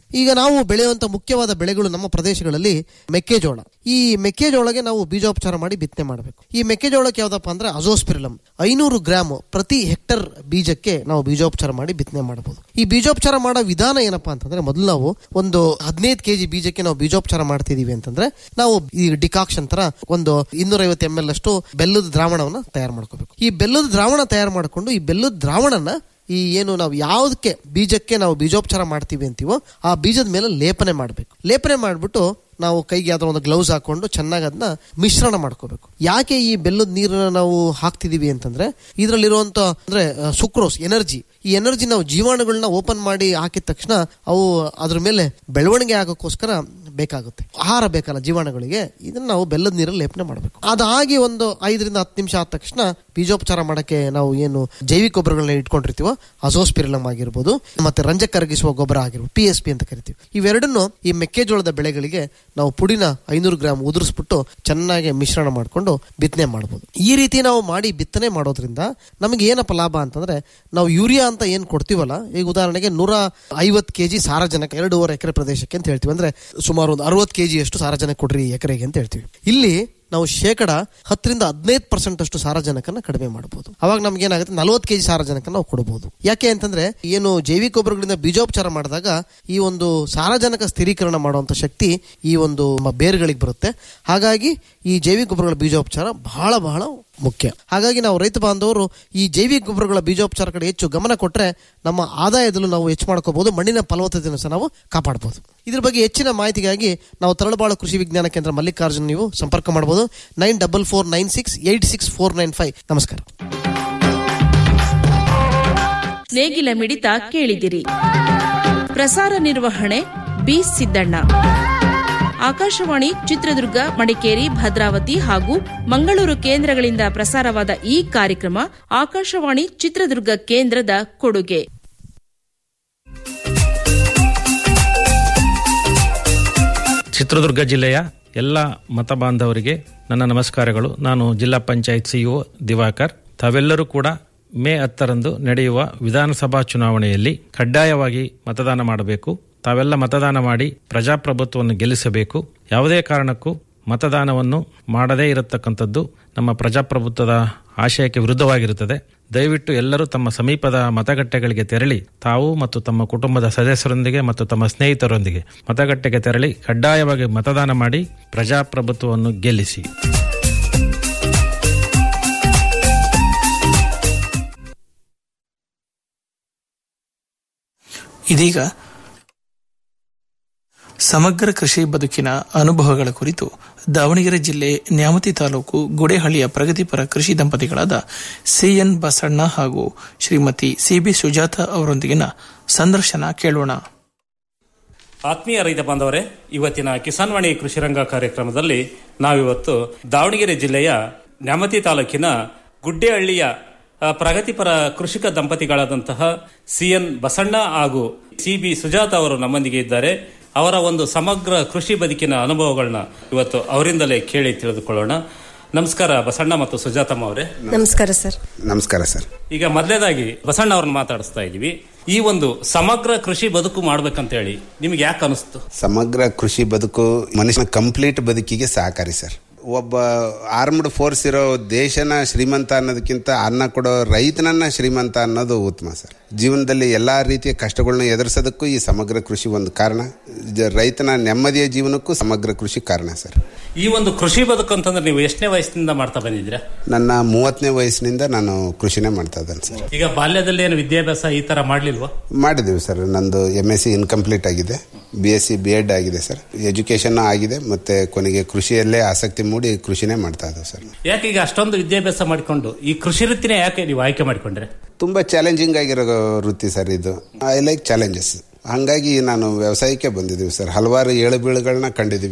ಈಗ ನಾವು ಬೆಳೆಯುವಂತ ಮುಖ್ಯವಾದ ಬೆಳೆಗಳು ನಮ್ಮ ಪ್ರದೇಶಗಳಲ್ಲಿ ಮೆಕ್ಕೆಜೋಳ ಈ ಮೆಕ್ಕೆಜೋಳಗೆ ನಾವು ಬೀಜೋಪಚಾರ ಮಾಡಿ ಬಿತ್ತನೆ ಮಾಡಬೇಕು ಈ ಮೆಕ್ಕೆಜೋಳಕ್ಕೆ ಯಾವ್ದಪ್ಪ ಅಂದ್ರೆ ಅಜೋಸ್ಪಿರಲಮ್ ಐನೂರು ಗ್ರಾಮ್ ಪ್ರತಿ ಹೆಕ್ಟರ್ ಬೀಜಕ್ಕೆ ನಾವು ಬೀಜೋಪಚಾರ ಮಾಡಿ ಬಿತ್ತನೆ ಮಾಡಬಹುದು ಈ ಬೀಜೋಪಚಾರ ಮಾಡೋ ವಿಧಾನ ಏನಪ್ಪಾ ಅಂತಂದ್ರೆ ಮೊದಲು ನಾವು ಒಂದು ಹದಿನೈದು ಕೆಜಿ ಬೀಜಕ್ಕೆ ನಾವು ಬೀಜೋಪಚಾರ ಮಾಡ್ತಿದೀವಿ ಅಂತಂದ್ರೆ ನಾವು ಈ ಡಿಕಾಕ್ಷನ್ ತರ ಒಂದು ಇನ್ನೂರೈವತ್ತು ಎಂ ಎಲ್ ಅಷ್ಟು ಬೆಲ್ಲದ ದ್ರಾವಣವನ್ನ ತಯಾರು ಮಾಡ್ಕೋಬೇಕು ಈ ಬೆಲ್ಲದ ದ್ರಾವಣ ತಯಾರು ಮಾಡಿಕೊಂಡು ಈ ಬೆಲ್ಲದ ದ್ರಾವಣನ ಈ ಏನು ನಾವು ಯಾವುದಕ್ಕೆ ಬೀಜಕ್ಕೆ ನಾವು ಬೀಜೋಪಚಾರ ಮಾಡ್ತೀವಿ ಅಂತೀವೋ ಆ ಬೀಜದ ಮೇಲೆ ಲೇಪನೆ ಮಾಡಬೇಕು ಲೇಪನೆ ಮಾಡಿಬಿಟ್ಟು ನಾವು ಕೈಗೆ ಯಾವ್ದೋ ಒಂದು ಗ್ಲೌಸ್ ಹಾಕೊಂಡು ಚೆನ್ನಾಗಿ ಅದನ್ನ ಮಿಶ್ರಣ ಮಾಡ್ಕೋಬೇಕು ಯಾಕೆ ಈ ಬೆಲ್ಲದ ನೀರನ್ನ ನಾವು ಹಾಕ್ತಿದೀವಿ ಅಂತಂದ್ರೆ ಇದರಲ್ಲಿರುವಂತ ಅಂದ್ರೆ ಸುಕ್ರೋಸ್ ಎನರ್ಜಿ ಈ ಎನರ್ಜಿ ನಾವು ಜೀವಾಣುಗಳನ್ನ ಓಪನ್ ಮಾಡಿ ಹಾಕಿದ ತಕ್ಷಣ ಅವು ಅದ್ರ ಮೇಲೆ ಬೆಳವಣಿಗೆ ಆಗೋಕ್ಕೋಸ್ಕರ ಬೇಕಾಗುತ್ತೆ ಆಹಾರ ಬೇಕಲ್ಲ ಜೀವಾಣುಗಳಿಗೆ ಇದನ್ನ ನಾವು ಬೆಲ್ಲದ ನೀರಲ್ಲಿ ಲೇಪನೆ ಮಾಡಬೇಕು ಅದಾಗಿ ಒಂದು ಐದರಿಂದ ಹತ್ತು ನಿಮಿಷ ಆದ ತಕ್ಷಣ ಬೀಜೋಪಚಾರ ಮಾಡಕ್ಕೆ ನಾವು ಏನು ಜೈವಿಕ ಗೊಬ್ಬರಗಳನ್ನ ಇಟ್ಕೊಂಡಿರ್ತೀವೋ ಅಸೋಸ್ಪಿರಲಮ್ ಆಗಿರ್ಬೋದು ಮತ್ತೆ ರಂಜಕ ಕರಗಿಸುವ ಗೊಬ್ಬರ ಆಗಿರ್ಬೋದು ಪಿ ಎಸ್ ಪಿ ಅಂತ ಕರಿತೀವಿ ಇವೆರಡನ್ನು ಈ ಮೆಕ್ಕೆಜೋಳದ ಬೆಳೆಗಳಿಗೆ ನಾವು ಪುಡಿನ ಐನೂರು ಗ್ರಾಮ್ ಉದುರಿಸ್ಬಿಟ್ಟು ಚೆನ್ನಾಗಿ ಮಿಶ್ರಣ ಮಾಡಿಕೊಂಡು ಬಿತ್ತನೆ ಮಾಡಬಹುದು ಈ ರೀತಿ ನಾವು ಮಾಡಿ ಬಿತ್ತನೆ ಮಾಡೋದ್ರಿಂದ ನಮಗೆ ಏನಪ್ಪ ಲಾಭ ಅಂತಂದ್ರೆ ನಾವು ಯೂರಿಯಾ ಅಂತ ಏನ್ ಕೊಡ್ತೀವಲ್ಲ ಈಗ ಉದಾಹರಣೆಗೆ ನೂರ ಐವತ್ತು ಕೆಜಿ ಸಾರಜನಕ ಎರಡೂವರೆ ಎಕರೆ ಪ್ರದೇಶಕ್ಕೆ ಅಂತ ಹೇಳ್ತೀವಿ ಅಂದ್ರೆ ಸುಮಾರು ಒಂದು ಅರವತ್ತು ಕೆಜಿ ಅಷ್ಟು ಸಾರಜನಕ ಕೊಡ್ರಿ ಎಕರೆಗೆ ಅಂತ ಹೇಳ್ತೀವಿ ಇಲ್ಲಿ ನಾವು ಶೇಕಡ ಹತ್ತರಿಂದ ಹದಿನೈದು ಪರ್ಸೆಂಟ್ ಅಷ್ಟು ಸಾರಜನಕನ ಕಡಿಮೆ ಮಾಡಬಹುದು ಅವಾಗ ನಮ್ಗೆ ಏನಾಗುತ್ತೆ ನಲವತ್ತು ಕೆಜಿ ಸಾರಜನಕ ನಾವು ಕೊಡಬಹುದು ಯಾಕೆ ಅಂತಂದ್ರೆ ಏನು ಜೈವಿಕ ಗೊಬ್ಬರಗಳಿಂದ ಬೀಜೋಪಚಾರ ಮಾಡಿದಾಗ ಈ ಒಂದು ಸಾರಜನಕ ಸ್ಥಿರೀಕರಣ ಮಾಡುವಂತ ಶಕ್ತಿ ಈ ಒಂದು ನಮ್ಮ ಬೇರುಗಳಿಗೆ ಬರುತ್ತೆ ಹಾಗಾಗಿ ಈ ಜೈವಿಕ ಗೊಬ್ಬರಗಳ ಬೀಜೋಪಚಾರ ಬಹಳ ಬಹಳ ಮುಖ್ಯ ಹಾಗಾಗಿ ನಾವು ರೈತ ಬಾಂಧವರು ಈ ಜೈವಿಕ ಗೊಬ್ಬರಗಳ ಬೀಜೋಪಚಾರ ಕಡೆ ಹೆಚ್ಚು ಗಮನ ಕೊಟ್ಟರೆ ನಮ್ಮ ಆದಾಯದಲ್ಲೂ ನಾವು ಹೆಚ್ಚು ಮಾಡ್ಕೋಬಹುದು ಮಣ್ಣಿನ ಫಲವತ್ತತೆಯನ್ನು ಸಹ ನಾವು ಕಾಪಾಡಬಹುದು ಇದ್ರ ಬಗ್ಗೆ ಹೆಚ್ಚಿನ ಮಾಹಿತಿಗಾಗಿ ನಾವು ತರಳಬಾಳು ಕೃಷಿ ವಿಜ್ಞಾನ ಕೇಂದ್ರ ಮಲ್ಲಿಕಾರ್ಜುನ್ ನೀವು ಸಂಪರ್ಕ ಮಾಡಬಹುದು nine double four nine six eight six four nine five ನಮಸ್ಕಾರ ನೇಗಿಲ ಮಿಡಿತ ಕೇಳಿದಿರಿ ಪ್ರಸಾರ ನಿರ್ವಹಣೆ ಬಿ ಸಿದ್ದಣ್ಣ ಆಕಾಶವಾಣಿ ಚಿತ್ರದುರ್ಗ ಮಡಿಕೇರಿ ಭದ್ರಾವತಿ ಹಾಗೂ ಮಂಗಳೂರು ಕೇಂದ್ರಗಳಿಂದ ಪ್ರಸಾರವಾದ ಈ ಕಾರ್ಯಕ್ರಮ ಆಕಾಶವಾಣಿ ಚಿತ್ರದುರ್ಗ ಕೇಂದ್ರದ ಕೊಡುಗೆ ಚಿತ್ರದುರ್ಗ ಜಿಲ್ಲೆಯ ಎಲ್ಲ ಮತ ಬಾಂಧವರಿಗೆ ನನ್ನ ನಮಸ್ಕಾರಗಳು ನಾನು ಜಿಲ್ಲಾ ಪಂಚಾಯತ್ ಸಿಇಒ ದಿವಾಕರ್ ತಾವೆಲ್ಲರೂ ಕೂಡ ಮೇ ಹತ್ತರಂದು ನಡೆಯುವ ವಿಧಾನಸಭಾ ಚುನಾವಣೆಯಲ್ಲಿ ಕಡ್ಡಾಯವಾಗಿ ಮತದಾನ ಮಾಡಬೇಕು ತಾವೆಲ್ಲ ಮತದಾನ ಮಾಡಿ ಪ್ರಜಾಪ್ರಭುತ್ವವನ್ನು ಗೆಲ್ಲಿಸಬೇಕು ಯಾವುದೇ ಕಾರಣಕ್ಕೂ ಮತದಾನವನ್ನು ಮಾಡದೇ ಇರತಕ್ಕಂಥದ್ದು ನಮ್ಮ ಪ್ರಜಾಪ್ರಭುತ್ವದ ಆಶಯಕ್ಕೆ ವಿರುದ್ಧವಾಗಿರುತ್ತದೆ ದಯವಿಟ್ಟು ಎಲ್ಲರೂ ತಮ್ಮ ಸಮೀಪದ ಮತಗಟ್ಟೆಗಳಿಗೆ ತೆರಳಿ ತಾವು ಮತ್ತು ತಮ್ಮ ಕುಟುಂಬದ ಸದಸ್ಯರೊಂದಿಗೆ ಮತ್ತು ತಮ್ಮ ಸ್ನೇಹಿತರೊಂದಿಗೆ ಮತಗಟ್ಟೆಗೆ ತೆರಳಿ ಕಡ್ಡಾಯವಾಗಿ ಮತದಾನ ಮಾಡಿ ಪ್ರಜಾಪ್ರಭುತ್ವವನ್ನು ಗೆಲ್ಲಿಸಿ ಇದೀಗ ಸಮಗ್ರ ಕೃಷಿ ಬದುಕಿನ ಅನುಭವಗಳ ಕುರಿತು ದಾವಣಗೆರೆ ಜಿಲ್ಲೆ ನ್ಯಾಮತಿ ತಾಲೂಕು ಗುಡೇಹಳ್ಳಿಯ ಪ್ರಗತಿಪರ ಕೃಷಿ ದಂಪತಿಗಳಾದ ಸಿಎನ್ ಬಸಣ್ಣ ಹಾಗೂ ಶ್ರೀಮತಿ ಸಿಬಿ ಸುಜಾತ ಅವರೊಂದಿಗಿನ ಸಂದರ್ಶನ ಕೇಳೋಣ ಆತ್ಮೀಯ ರೈತ ಬಾಂಧವರೇ ಇವತ್ತಿನ ಕಿಸಾನ್ವಾಣಿ ಕೃಷಿರಂಗ ಕಾರ್ಯಕ್ರಮದಲ್ಲಿ ನಾವಿವತ್ತು ದಾವಣಗೆರೆ ಜಿಲ್ಲೆಯ ನ್ಯಾಮತಿ ತಾಲೂಕಿನ ಗುಡ್ಡೆಹಳ್ಳಿಯ ಆ, ಪ್ರಗತಿಪರ ಕೃಷಿಕ ದಂಪತಿಗಳಾದಂತಹ ಸಿಎನ್ ಬಸಣ್ಣ ಹಾಗೂ ಸಿ ಬಿ ಸುಜಾತ ಅವರು ನಮ್ಮೊಂದಿಗೆ ಇದ್ದಾರೆ ಅವರ ಒಂದು ಸಮಗ್ರ ಕೃಷಿ ಬದುಕಿನ ಅನುಭವಗಳನ್ನ ಇವತ್ತು ಅವರಿಂದಲೇ ಕೇಳಿ ತಿಳಿದುಕೊಳ್ಳೋಣ ನಮಸ್ಕಾರ ಬಸಣ್ಣ ಮತ್ತು ಸುಜಾತಮ್ಮ ಅವರೇ ನಮಸ್ಕಾರ ಸರ್ ನಮಸ್ಕಾರ ಸರ್ ಈಗ ಮೊದಲೇದಾಗಿ ಬಸಣ್ಣ ಅವ್ರನ್ನ ಮಾತಾಡಿಸ್ತಾ ಇದೀವಿ ಈ ಒಂದು ಸಮಗ್ರ ಕೃಷಿ ಬದುಕು ಮಾಡ್ಬೇಕಂತ ಹೇಳಿ ನಿಮ್ಗೆ ಯಾಕೆ ಅನಿಸ್ತು ಸಮಗ್ರ ಕೃಷಿ ಬದುಕು ಮನುಷ್ಯನ ಕಂಪ್ಲೀಟ್ ಬದುಕಿಗೆ ಸಹಕಾರಿ ಸರ್ ಒಬ್ಬ ಆರ್ಮ್ಡ್ ಫೋರ್ಸ್ ಇರೋ ದೇಶನ ಶ್ರೀಮಂತ ಅನ್ನೋದಕ್ಕಿಂತ ಅನ್ನ ಕೊಡೋ ರೈತನನ್ನ ಶ್ರೀಮಂತ ಅನ್ನೋದು ಉತ್ತಮ ಸರ್ ಜೀವನದಲ್ಲಿ ಎಲ್ಲಾ ರೀತಿಯ ಕಷ್ಟಗಳನ್ನ ಎದುರಿಸೋದಕ್ಕೂ ಈ ಸಮಗ್ರ ಕೃಷಿ ಒಂದು ಕಾರಣ ಜ- ರೈತನ ನೆಮ್ಮದಿಯ ಜೀವನಕ್ಕೂ ಸಮಗ್ರ ಕೃಷಿ ಕಾರಣ ಸರ್ ಈ ಒಂದು ಕೃಷಿ ಬದುಕು ಅಂತಂದ್ರೆ ನೀವು ಎಷ್ಟನೇ ವಯಸ್ಸಿನಿಂದ ಮಾಡ್ತಾ ಬಂದಿದ್ದೀರಾ ನನ್ನ ಮೂವತ್ತನೇ ವಯಸ್ಸಿನಿಂದ ನಾನು ಕೃಷಿನೇ ಮಾಡ್ತಾ ಇದ್ದೇನೆ ಸರ್ ಈಗ ಬಾಲ್ಯದಲ್ಲಿ ಏನು ವಿದ್ಯಾಭ್ಯಾಸ ಈ ತರ ಮಾಡ್ಲಿಲ್ವಾ ಮಾಡಿದ್ದೀವಿ ಸರ್ ನಂದು ಎಮ್ ಎಸ್ ಸಿ ಇನ್ಕಂಪ್ಲೀಟ್ ಆಗಿದೆ B S C B Ed ಆಗಿದೆ ಸರ್ ಎಜುಕೇಶನ್ ಆಗಿದೆ ಮತ್ತೆ ಕೊನೆಗೆ ಕೃಷಿಯಲ್ಲೇ ಆಸಕ್ತಿ ಮೂಡಿ ಕೃಷಿನೇ ಮಾಡ್ತಾ ಇದ್ದೇವೆ ಸರ್ ಯಾಕೆ ಈಗ ಅಷ್ಟೊಂದು ವಿದ್ಯಾಭ್ಯಾಸ ಮಾಡಿಕೊಂಡು ಈ ಕೃಷಿ ವೃತ್ತಿನೇ ಯಾಕೆ ನೀವು ಆಯ್ಕೆ ಮಾಡಿಕೊಂಡ್ರೆ ತುಂಬಾ ಚಾಲೆಂಜಿಂಗ್ ಆಗಿರೋ ವೃತ್ತಿ ಸರ್ ಇದು ಐ ಲೈಕ್ ಚಾಲೆಂಜಸ್ ಹಂಗಾಗಿ ನಾನು ವ್ಯವಸಾಯಕ್ಕೆ ಬಂದಿದ್ದೀವಿ ಸರ್ ಹಲವಾರು ಏಳು ಬೀಳುಗಳನ್ನ ಕಂಡಿದ್ದೀವಿ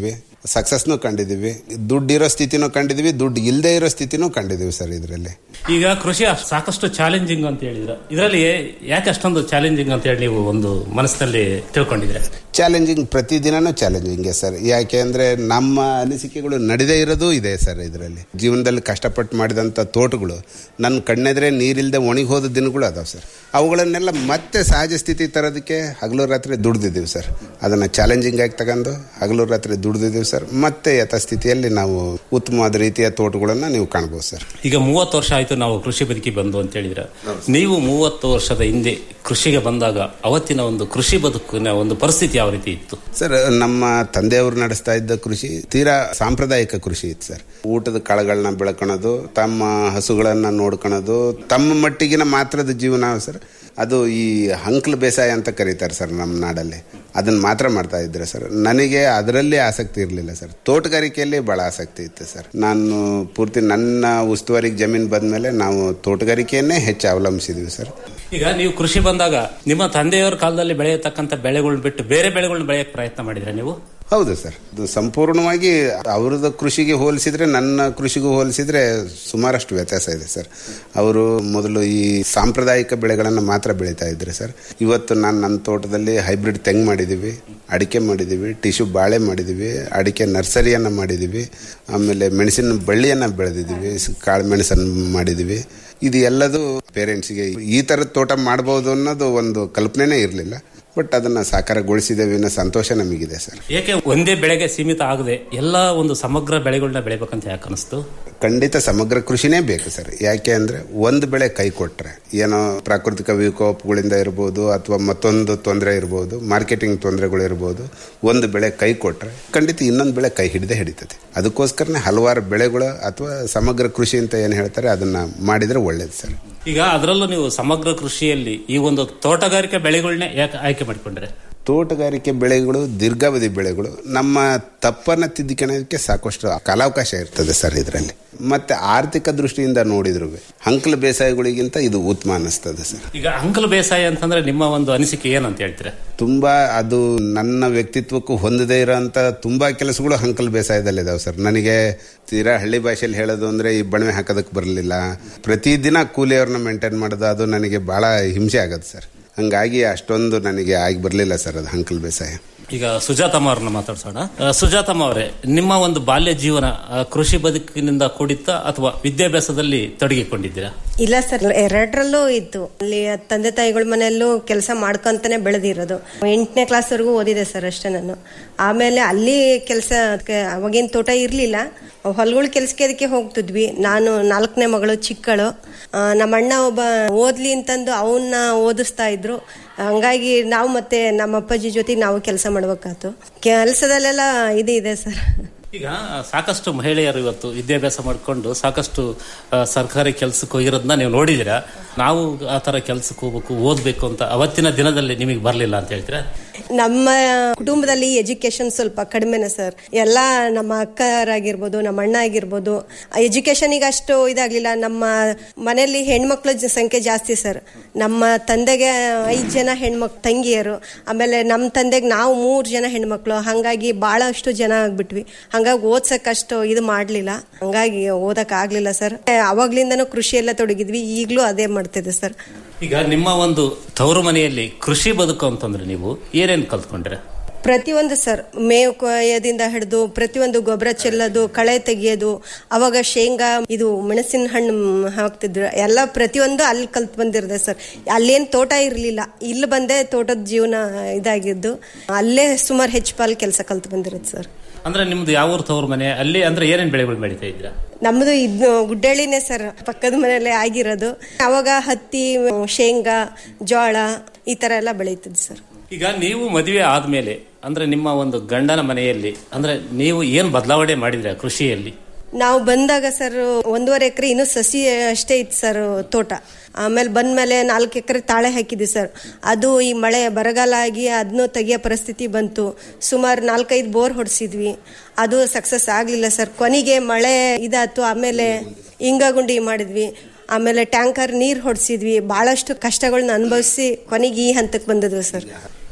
ಸಕ್ಸಸ್ನು ಕಂಡಿದ್ದೀವಿ ದುಡ್ಡಿರೋ ಸ್ಥಿತಿನೂ ಕಂಡಿದ್ದೀವಿ ದುಡ್ಡು ಇಲ್ಲದೆ ಇರೋ ಸ್ಥಿತಿನೂ ಕಂಡಿದ್ದೀವಿ ಸರ್ ಇದರಲ್ಲಿ ಈಗ ಕೃಷಿ ಅಷ್ಟ್- ಸಾಕಷ್ಟು ಚಾಲೆಂಜಿಂಗ್ ಅಂತ ಹೇಳಿದ್ರ ಇದರಲ್ಲಿ ಯಾಕೆ ಅಷ್ಟೊಂದು ಚಾಲೆಂಜಿಂಗ್ ಅಂತ ಹೇಳಿ ನೀವು ಒಂದು ಮನಸ್ಸಿನಲ್ಲಿ ತಿಳ್ಕೊಂಡಿದ್ರೆ ಚಾಲೆಂಜಿಂಗ್ ಪ್ರತಿದಿನನೂ ಚಾಲೆಂಜಿಂಗೇ ಸರ್ ಯಾಕೆ ಅಂದರೆ ನಮ್ಮ ಅನಿಸಿಕೆಗಳು ನಡೆದೇ ಇರೋದು ಇದೆ ಸರ್ ಇದರಲ್ಲಿ ಜೀವನದಲ್ಲಿ ಕಷ್ಟಪಟ್ಟು ಮಾಡಿದಂಥ ತೋಟಗಳು ನನ್ನ ಕಣ್ಣೆದ್ರೆ ನೀರಿಲ್ಲದೆ ಒಣಗಿ ಹೋದ ದಿನಗಳು ಅದಾವೆ ಸರ್ ಅವುಗಳನ್ನೆಲ್ಲ ಮತ್ತೆ ಸಹಜ ಸ್ಥಿತಿ ತರೋದಕ್ಕೆ ಹಗಲು ರಾತ್ರಿ ದುಡ್ದಿದ್ದೀವಿ ಸರ್ ಅದನ್ನು ಚಾಲೆಂಜಿಂಗ್ ಆಗಿ ತಗೊಂಡು ಹಗಲು ರಾತ್ರಿ ದುಡ್ದಿದ್ದೀವಿ ಸರ್ ಮತ್ತೆ ಯಥಾಸ್ಥಿತಿಯಲ್ಲಿ ನಾವು ಉತ್ತಮವಾದ ರೀತಿಯ ತೋಟಗಳನ್ನು ನೀವು ಕಾಣ್ಬೋದು ಸರ್ ಈಗ ಮೂವತ್ತು ವರ್ಷ ಆಯ್ತು ನಾವು ಕೃಷಿ ಬದುಕಿ ಬಂದು ಅಂತ ಹೇಳಿದ್ರ ನೀವು ಮೂವತ್ತು ವರ್ಷದ ಹಿಂದೆ ಕೃಷಿಗೆ ಬಂದಾಗ ಅವತ್ತಿನ ಒಂದು ಕೃಷಿ ಬದುಕಿನ ಒಂದು ಪರಿಸ್ಥಿತಿ ಯಾವ ರೀತಿ ಇತ್ತು ಸರ್ ನಮ್ಮ ತಂದೆಯವರು ನಡೆಸ್ತಾ ಇದ್ದ ಕೃಷಿ ತೀರಾ ಸಾಂಪ್ರದಾಯಿಕ ಕೃಷಿ ಇತ್ತು ಸರ್ ಊಟದ ಕಾಳುಗಳನ್ನ ಬೆಳ್ಕೊಳೋದು ತಮ್ಮ ಹಸುಗಳನ್ನ ನೋಡ್ಕೊಳೋದು ತಮ್ಮ ಮಟ್ಟಿಗಿನ ಮಾತ್ರದ ಜೀವನ ಸರ್ ಅದು ಈ ಹಂಕ್ಲ ಬೇಸಾಯ ಅಂತ ಕರೀತಾರೆ ಸರ್ ನಮ್ಮ ನಾಡಲ್ಲಿ ಅದನ್ನ ಮಾತ್ರ ಮಾಡ್ತಾ ಇದ್ರೆ ಸರ್ ನನಗೆ ಅದರಲ್ಲಿ ಆಸಕ್ತಿ ಇರಲಿಲ್ಲ ಸರ್ ತೋಟಗಾರಿಕೆಯಲ್ಲಿ ಬಹಳ ಆಸಕ್ತಿ ಇತ್ತು ಸರ್ ನಾನು ಪೂರ್ತಿ ನನ್ನ ಉಸ್ತುವಾರಿಗೆ ಜಮೀನು ಬಂದಮೇಲೆ ನಾವು ತೋಟಗಾರಿಕೆಯನ್ನೇ ಹೆಚ್ಚು ಅವಲಂಬಿಸಿದ್ವಿ ಸರ್ ಈಗ ನೀವು ಕೃಷಿ ಬಂದಾಗ ನಿಮ್ಮ ತಂದೆಯವರ ಕಾಲದಲ್ಲಿ ಬೆಳೆಯತಕ್ಕಂಥ ಬೆಳೆಗಳನ್ನ ಬಿಟ್ಟು ಬೇರೆ ಬೆಳೆಗಳನ್ನ ಬೆಳೆಯಕ್ಕೆ ಪ್ರಯತ್ನ ಮಾಡಿದ್ರೆ ನೀವು ಹೌದು ಸರ್ ಇದು ಸಂಪೂರ್ಣವಾಗಿ ಅವ್ರದ್ದು ಕೃಷಿಗೆ ಹೋಲಿಸಿದ್ರೆ ನನ್ನ ಕೃಷಿಗೂ ಹೋಲಿಸಿದ್ರೆ ಸುಮಾರಷ್ಟು ವ್ಯತ್ಯಾಸ ಇದೆ ಸರ್ ಅವರು ಮೊದಲು ಈ ಸಾಂಪ್ರದಾಯಿಕ ಬೆಳೆಗಳನ್ನು ಮಾತ್ರ ಬೆಳೀತಾ ಇದ್ರು ಸರ್ ಇವತ್ತು ನಾನು ನನ್ನ ತೋಟದಲ್ಲಿ ಹೈಬ್ರಿಡ್ ತೆಂಗು ಮಾಡಿದ್ದೀವಿ ಅಡಿಕೆ ಮಾಡಿದ್ದೀವಿ ಟಿಶ್ಯೂ ಬಾಳೆ ಮಾಡಿದ್ದೀವಿ ಅಡಿಕೆ ನರ್ಸರಿಯನ್ನು ಮಾಡಿದ್ದೀವಿ ಆಮೇಲೆ ಮೆಣಸಿನ ಬಳ್ಳಿಯನ್ನು ಬೆಳೆದಿದ್ದೀವಿ ಕಾಳು ಮೆಣಸನ್ನು ಮಾಡಿದ್ದೀವಿ ಇದು ಎಲ್ಲದು ಪೇರೆಂಟ್ಸ್ಗೆ ಈ ಥರದ ತೋಟ ಮಾಡ್ಬೋದು ಅನ್ನೋದು ಒಂದು ಕಲ್ಪನೆನೇ ಇರಲಿಲ್ಲ ಬಟ್ ಅದನ್ನು ಸಾಕಾರಗೊಳಿಸಿದ್ದೇವೆ ಅನ್ನೋ ಸಂತೋಷ ನಮಗಿದೆ ಸರ್ ಏಕೆ ಒಂದೇ ಬೆಳೆಗೆ ಸೀಮಿತ ಆಗದೆ ಎಲ್ಲ ಒಂದು ಸಮಗ್ರ ಬೆಳೆಗಳನ್ನ ಬೆಳಿಬೇಕಂತ ಯಾಕೆ ಅನಿಸ್ತು ಖಂಡಿತ ಸಮಗ್ರ ಕೃಷಿನೇ ಬೇಕು ಸರ್ ಯಾಕೆ ಅಂದರೆ ಒಂದು ಬೆಳೆ ಕೈ ಕೊಟ್ಟರೆ ಏನೋ ಪ್ರಾಕೃತಿಕ ವಿಕೋಪಗಳಿಂದ ಇರ್ಬೋದು ಅಥವಾ ಮತ್ತೊಂದು ತೊಂದರೆ ಇರ್ಬೋದು ಮಾರ್ಕೆಟಿಂಗ್ ತೊಂದರೆಗಳು ಇರ್ಬೋದು ಒಂದು ಬೆಳೆ ಕೈ ಕೊಟ್ಟರೆ ಖಂಡಿತ ಇನ್ನೊಂದು ಬೆಳೆ ಕೈ ಹಿಡಿದೇ ಹಿಡಿತದೆ ಅದಕ್ಕೋಸ್ಕರನೇ ಹಲವಾರು ಬೆಳೆಗಳು ಅಥವಾ ಸಮಗ್ರ ಕೃಷಿ ಅಂತ ಏನು ಹೇಳ್ತಾರೆ ಅದನ್ನು ಮಾಡಿದರೆ ಒಳ್ಳೇದು ಸರ್ ಈಗ ಅದರಲ್ಲೂ ನೀವು ಸಮಗ್ರ ಕೃಷಿಯಲ್ಲಿ ಈ ಒಂದು ತೋಟಗಾರಿಕೆ ಬೆಳೆಗಳನ್ನೇ ಯಾಕೆ ಆಯ್ಕೆ ಮಾಡಿಕೊಂಡ್ರೆ ತೋಟಗಾರಿಕೆ ಬೆಳೆಗಳು ದೀರ್ಘಾವಧಿ ಬೆಳೆಗಳು ನಮ್ಮ ತಪ್ಪನ್ನು ತಿದ್ದಿಕೊಳ್ಳೋದಕ್ಕೆ ಸಾಕಷ್ಟು ಕಾಲಾವಕಾಶ ಇರ್ತದೆ ಸರ್ ಇದರಲ್ಲಿ ಮತ್ತೆ ಆರ್ಥಿಕ ದೃಷ್ಟಿಯಿಂದ ನೋಡಿದ್ರು ಹಂಕಲ ಬೇಸಾಯಗಳಿಗಿಂತ ಇದು ಉತ್ತಮ ಅನ್ನಿಸ್ತದೆ ಸರ್ ಈಗ ಅಂಕಲ್ ಬೇಸಾಯ ಅಂತಂದ್ರೆ ನಿಮ್ಮ ಒಂದು ಅನಿಸಿಕೆ ಏನಂತ ಹೇಳ್ತೀರಾ ತುಂಬಾ ಅದು ನನ್ನ ವ್ಯಕ್ತಿತ್ವಕ್ಕೂ ಹೊಂದದೇ ಇರೋಂಥ ತುಂಬಾ ಕೆಲಸಗಳು ಹಂಕಲ್ ಬೇಸಾಯದಲ್ಲಿದ್ದಾವೆ ಸರ್ ನನಗೆ ತೀರಾ ಹಳ್ಳಿ ಭಾಷೆಯಲ್ಲಿ ಹೇಳೋದು ಅಂದ್ರೆ ಈ ಬಣವೆ ಹಾಕೋದಕ್ಕೆ ಬರಲಿಲ್ಲ ಪ್ರತಿದಿನ ಕೂಲಿಯವ್ರನ್ನ ಮೇಂಟೈನ್ ಮಾಡೋದು ಅದು ನನಗೆ ಬಹಳ ಹಿಂಸೆ ಆಗುತ್ತೆ ಸರ್ ಹಂಗಾಗಿ ಅಷ್ಟೊಂದು ನನಗೆ ಆಗಿ ಬರಲಿಲ್ಲ ಸರ್ ಅದು ಹಂಕಲ್ ಬೇಸಾಯ ಈಗ ಸುಜಾತಮ್ಮ ಅವ್ರನ್ನ ಮಾತಾಡ್ಸೋಣ ಆ, ಸುಜಾತಮ್ಮ ಅವರೇ ನಿಮ್ಮ ಒಂದು ಬಾಲ್ಯ ಜೀವನ ಆ, ಕೃಷಿ ಬದುಕಿನಿಂದ ಕೂಡಿತ್ತ ಅಥವಾ ವಿದ್ಯಾಭ್ಯಾಸದಲ್ಲಿ ತೊಡಗಿಕೊಂಡಿದ್ದೀರಾ ಇಲ್ಲ ಸರ್ ಎರಡರಲ್ಲೂ ಇತ್ತು ಅಲ್ಲಿ ತಂದೆ ತಾಯಿಗಳ ಮನೆಯಲ್ಲೂ ಕೆಲಸ ಮಾಡ್ಕೊಂತಾನೆ ಬೆಳೆದಿರೋದು ಎಂಟನೇ ಕ್ಲಾಸ್ವರೆಗೂ ಓದಿದೆ ಸರ್ ಅಷ್ಟೇ ನಾನು ಆಮೇಲೆ ಅಲ್ಲಿ ಕೆಲಸ ಅವಾಗಿನ ತೋಟ ಇರಲಿಲ್ಲ ಹೊಲಗಳ ಕೆಲಸಕ್ಕೆ ಅದಕ್ಕೆ ಹೋಗ್ತಿದ್ವಿ ನಾನು ನಾಲ್ಕನೇ ಮಗಳು ಚಿಕ್ಕಳು ಆ, ನಮ್ಮ ಅಣ್ಣ ಒಬ್ಬ ಓದ್ಲಿ ಅಂತಂದು ಅವನ್ನ ಓದಿಸ್ತಾ ಇದ್ರು ಹಂಗಾಗಿ ನಾವು ಮತ್ತೆ ನಮ್ಮ ಅಪ್ಪಾಜಿ ಜೊತೆ ನಾವು ಕೆಲಸ ಮಾಡ್ಬೇಕಾಯ್ತು ಕೆಲಸದಲ್ಲೆಲ್ಲ ಇದು ಇದೆ ಸರ್ ಈಗ ಸಾಕಷ್ಟು ಮಹಿಳೆಯರು ಇವತ್ತು ವಿದ್ಯಾಭ್ಯಾಸ ಮಾಡಿಕೊಂಡು ಸಾಕಷ್ಟು ಆ, ಸರ್ಕಾರಿ ಕೆಲಸಕ್ಕೆ ಹೋಗಿರೋದನ್ನ ನೀವು ನೋಡಿದ್ದೀರಾ ನಾವು ಆ ತರ ಕೆಲಸಕ್ಕೆ ಹೋಗ್ಬೇಕು ಓದ್ಬೇಕು ಅಂತ ಅವತ್ತಿನ ದಿನದಲ್ಲಿ ನಿಮಗೆ ಬರಲಿಲ್ಲ ಅಂತ ಹೇಳ್ತೀರಾ ನಮ್ಮ ಕುಟುಂಬದಲ್ಲಿ ಎಜುಕೇಶನ್ ಸ್ವಲ್ಪ ಕಡಿಮೆನೆ ಸರ್ ಎಲ್ಲ ನಮ್ಮ ಅಕ್ಕರಾಗಿರ್ಬೋದು ನಮ್ಮ ಅಣ್ಣ ಆಗಿರ್ಬೋದು ಎಜುಕೇಶನಿಗೆ ಅಷ್ಟು ಇದಾಗ್ಲಿಲ್ಲ ನಮ್ಮ ಮನೆಯಲ್ಲಿ ಹೆಣ್ಮಕ್ಳ ಜ- ಸಂಖ್ಯೆ ಜಾಸ್ತಿ ಸರ್ ನಮ್ಮ ತಂದೆಗೆ ಐದು ಜನ ಹೆಣ್ಮಕ್ ತಂಗಿಯರು ಆಮೇಲೆ ನಮ್ಮ ತಂದೆಗೆ ನಾವು ಮೂರು ಜನ ಹೆಣ್ಮಕ್ಳು ಹಾಗಾಗಿ ಭಾಳಷ್ಟು ಜನ ಆಗ್ಬಿಟ್ವಿ ಹಂಗಾಗಿ ಓದ್ಸಕ್ಕಷ್ಟು ಇದು ಮಾಡಲಿಲ್ಲ ಹಂಗಾಗಿ ಓದಕ್ ಆಗ್ಲಿಲ್ಲ ಸರ್ ಅವಾಗ್ಲಿಂದನೂ ಕೃಷಿ ಎಲ್ಲ ತೊಡಗಿದ್ವಿ ಈಗಲೂ ಅದೇ ಮಾಡ್ತಿದ್ದೆ ಸರ್ ಈಗ ನಿಮ್ಮ ಒಂದು ತವರು ಮನೆಯಲ್ಲಿ ಕೃಷಿ ಬದುಕು ಅಂತಂದ್ರೆ ನೀವು ಏನೇನು ಕಲ್ತ್ಕೊಂಡ್ರೆ ಪ್ರತಿಯೊಂದು ಸರ್ ಮೇವು ಕೊಯ್ಯೋದಿಂದ ಹಿಡಿದು ಪ್ರತಿಯೊಂದು ಗೊಬ್ಬರ ಚೆಲ್ಲೋದು ಕಳೆ ತೆಗಿಯೋದು ಅವಾಗ ಶೇಂಗಾ ಇದು ಮೆಣಸಿನ ಹಣ್ಣು ಹಾಕ್ತಿದ್ರು ಎಲ್ಲ ಪ್ರತಿಯೊಂದು ಅಲ್ಲಿ ಕಲ್ತ್ ಬಂದಿರದೆ ಸರ್ ಅಲ್ಲೇನು ತೋಟ ಇರಲಿಲ್ಲ ಇಲ್ಲಿ ಬಂದೇ ತೋಟದ ಜೀವನ ಇದಾಗಿದ್ದು ಅಲ್ಲೇ ಸುಮಾರು ಹೆಚ್ಚು ಪಾಲು ಕೆಲಸ ಕಲ್ತ್ ಬಂದಿರೋದು ಸರ್ ಅಂದ್ರೆ ನಿಮ್ದು ಯಾವ ಊರು ತವರು ಮನೆ ಅಲ್ಲಿ ಅಂದ್ರೆ ಏನೇನು ಬೆಳೆಗಳು ಬೆಳೀತಾ ಇದ್ದೀರಾ ನಮ್ದು ಇದು ಗುಡ್ಡಳ್ಳಿನೇ ಸರ್ ಪಕ್ಕದ ಮನೆಯಲ್ಲೇ ಆಗಿರೋದು ಅವಾಗ ಹತ್ತಿ ಶೇಂಗಾ ಜೋಳ ಈ ತರ ಎಲ್ಲ ಬೆಳೀತಿದ್ ಸರ್ ಈಗ ನೀವು ಮದುವೆ ಆದ್ಮೇಲೆ ಅಂದ್ರೆ ನಿಮ್ಮ ಒಂದು ಗಂಡನ ಮನೆಯಲ್ಲಿ ಅಂದ್ರೆ ನೀವು ಏನು ಬದಲಾವಣೆ ಮಾಡಿದ್ರೆ ಕೃಷಿಯಲ್ಲಿ ನಾವು ಬಂದಾಗ ಸರ್ ಒಂದೂವರೆ ಎಕರೆ ಇನ್ನೂ ಸಸಿ ಅಷ್ಟೇ ಇತ್ತು ಸರ್ ತೋಟ ಆಮೇಲೆ ಬಂದ್ಮೇಲೆ ನಾಲ್ಕು ಎಕರೆ ತಾಳೆ ಹಾಕಿದ್ವಿ ಸರ್ ಅದು ಈ ಮಳೆ ಬರಗಾಲ ಆಗಿ ಅದನ್ನು ತೆಗಿಯೋ ಪರಿಸ್ಥಿತಿ ಬಂತು ಸುಮಾರು ನಾಲ್ಕೈದು ಬೋರ್ ಹೊಡ್ಸಿದ್ವಿ ಅದು ಸಕ್ಸಸ್ ಆಗಲಿಲ್ಲ ಸರ್ ಕೊನೆಗೆ ಮಳೆ ಇದಾಯ್ತು ಆಮೇಲೆ ಇಂಗಗುಂಡಿ ಮಾಡಿದ್ವಿ ಆಮೇಲೆ ಟ್ಯಾಂಕರ್ ನೀರು ಹೊಡ್ಸಿದ್ವಿ ಭಾಳಷ್ಟು ಕಷ್ಟಗಳನ್ನ ಅನುಭವಿಸಿ ಕೊನೆಗೆ ಈ ಹಂತಕ್ಕೆ ಬಂದಿದ್ವಿ ಸರ್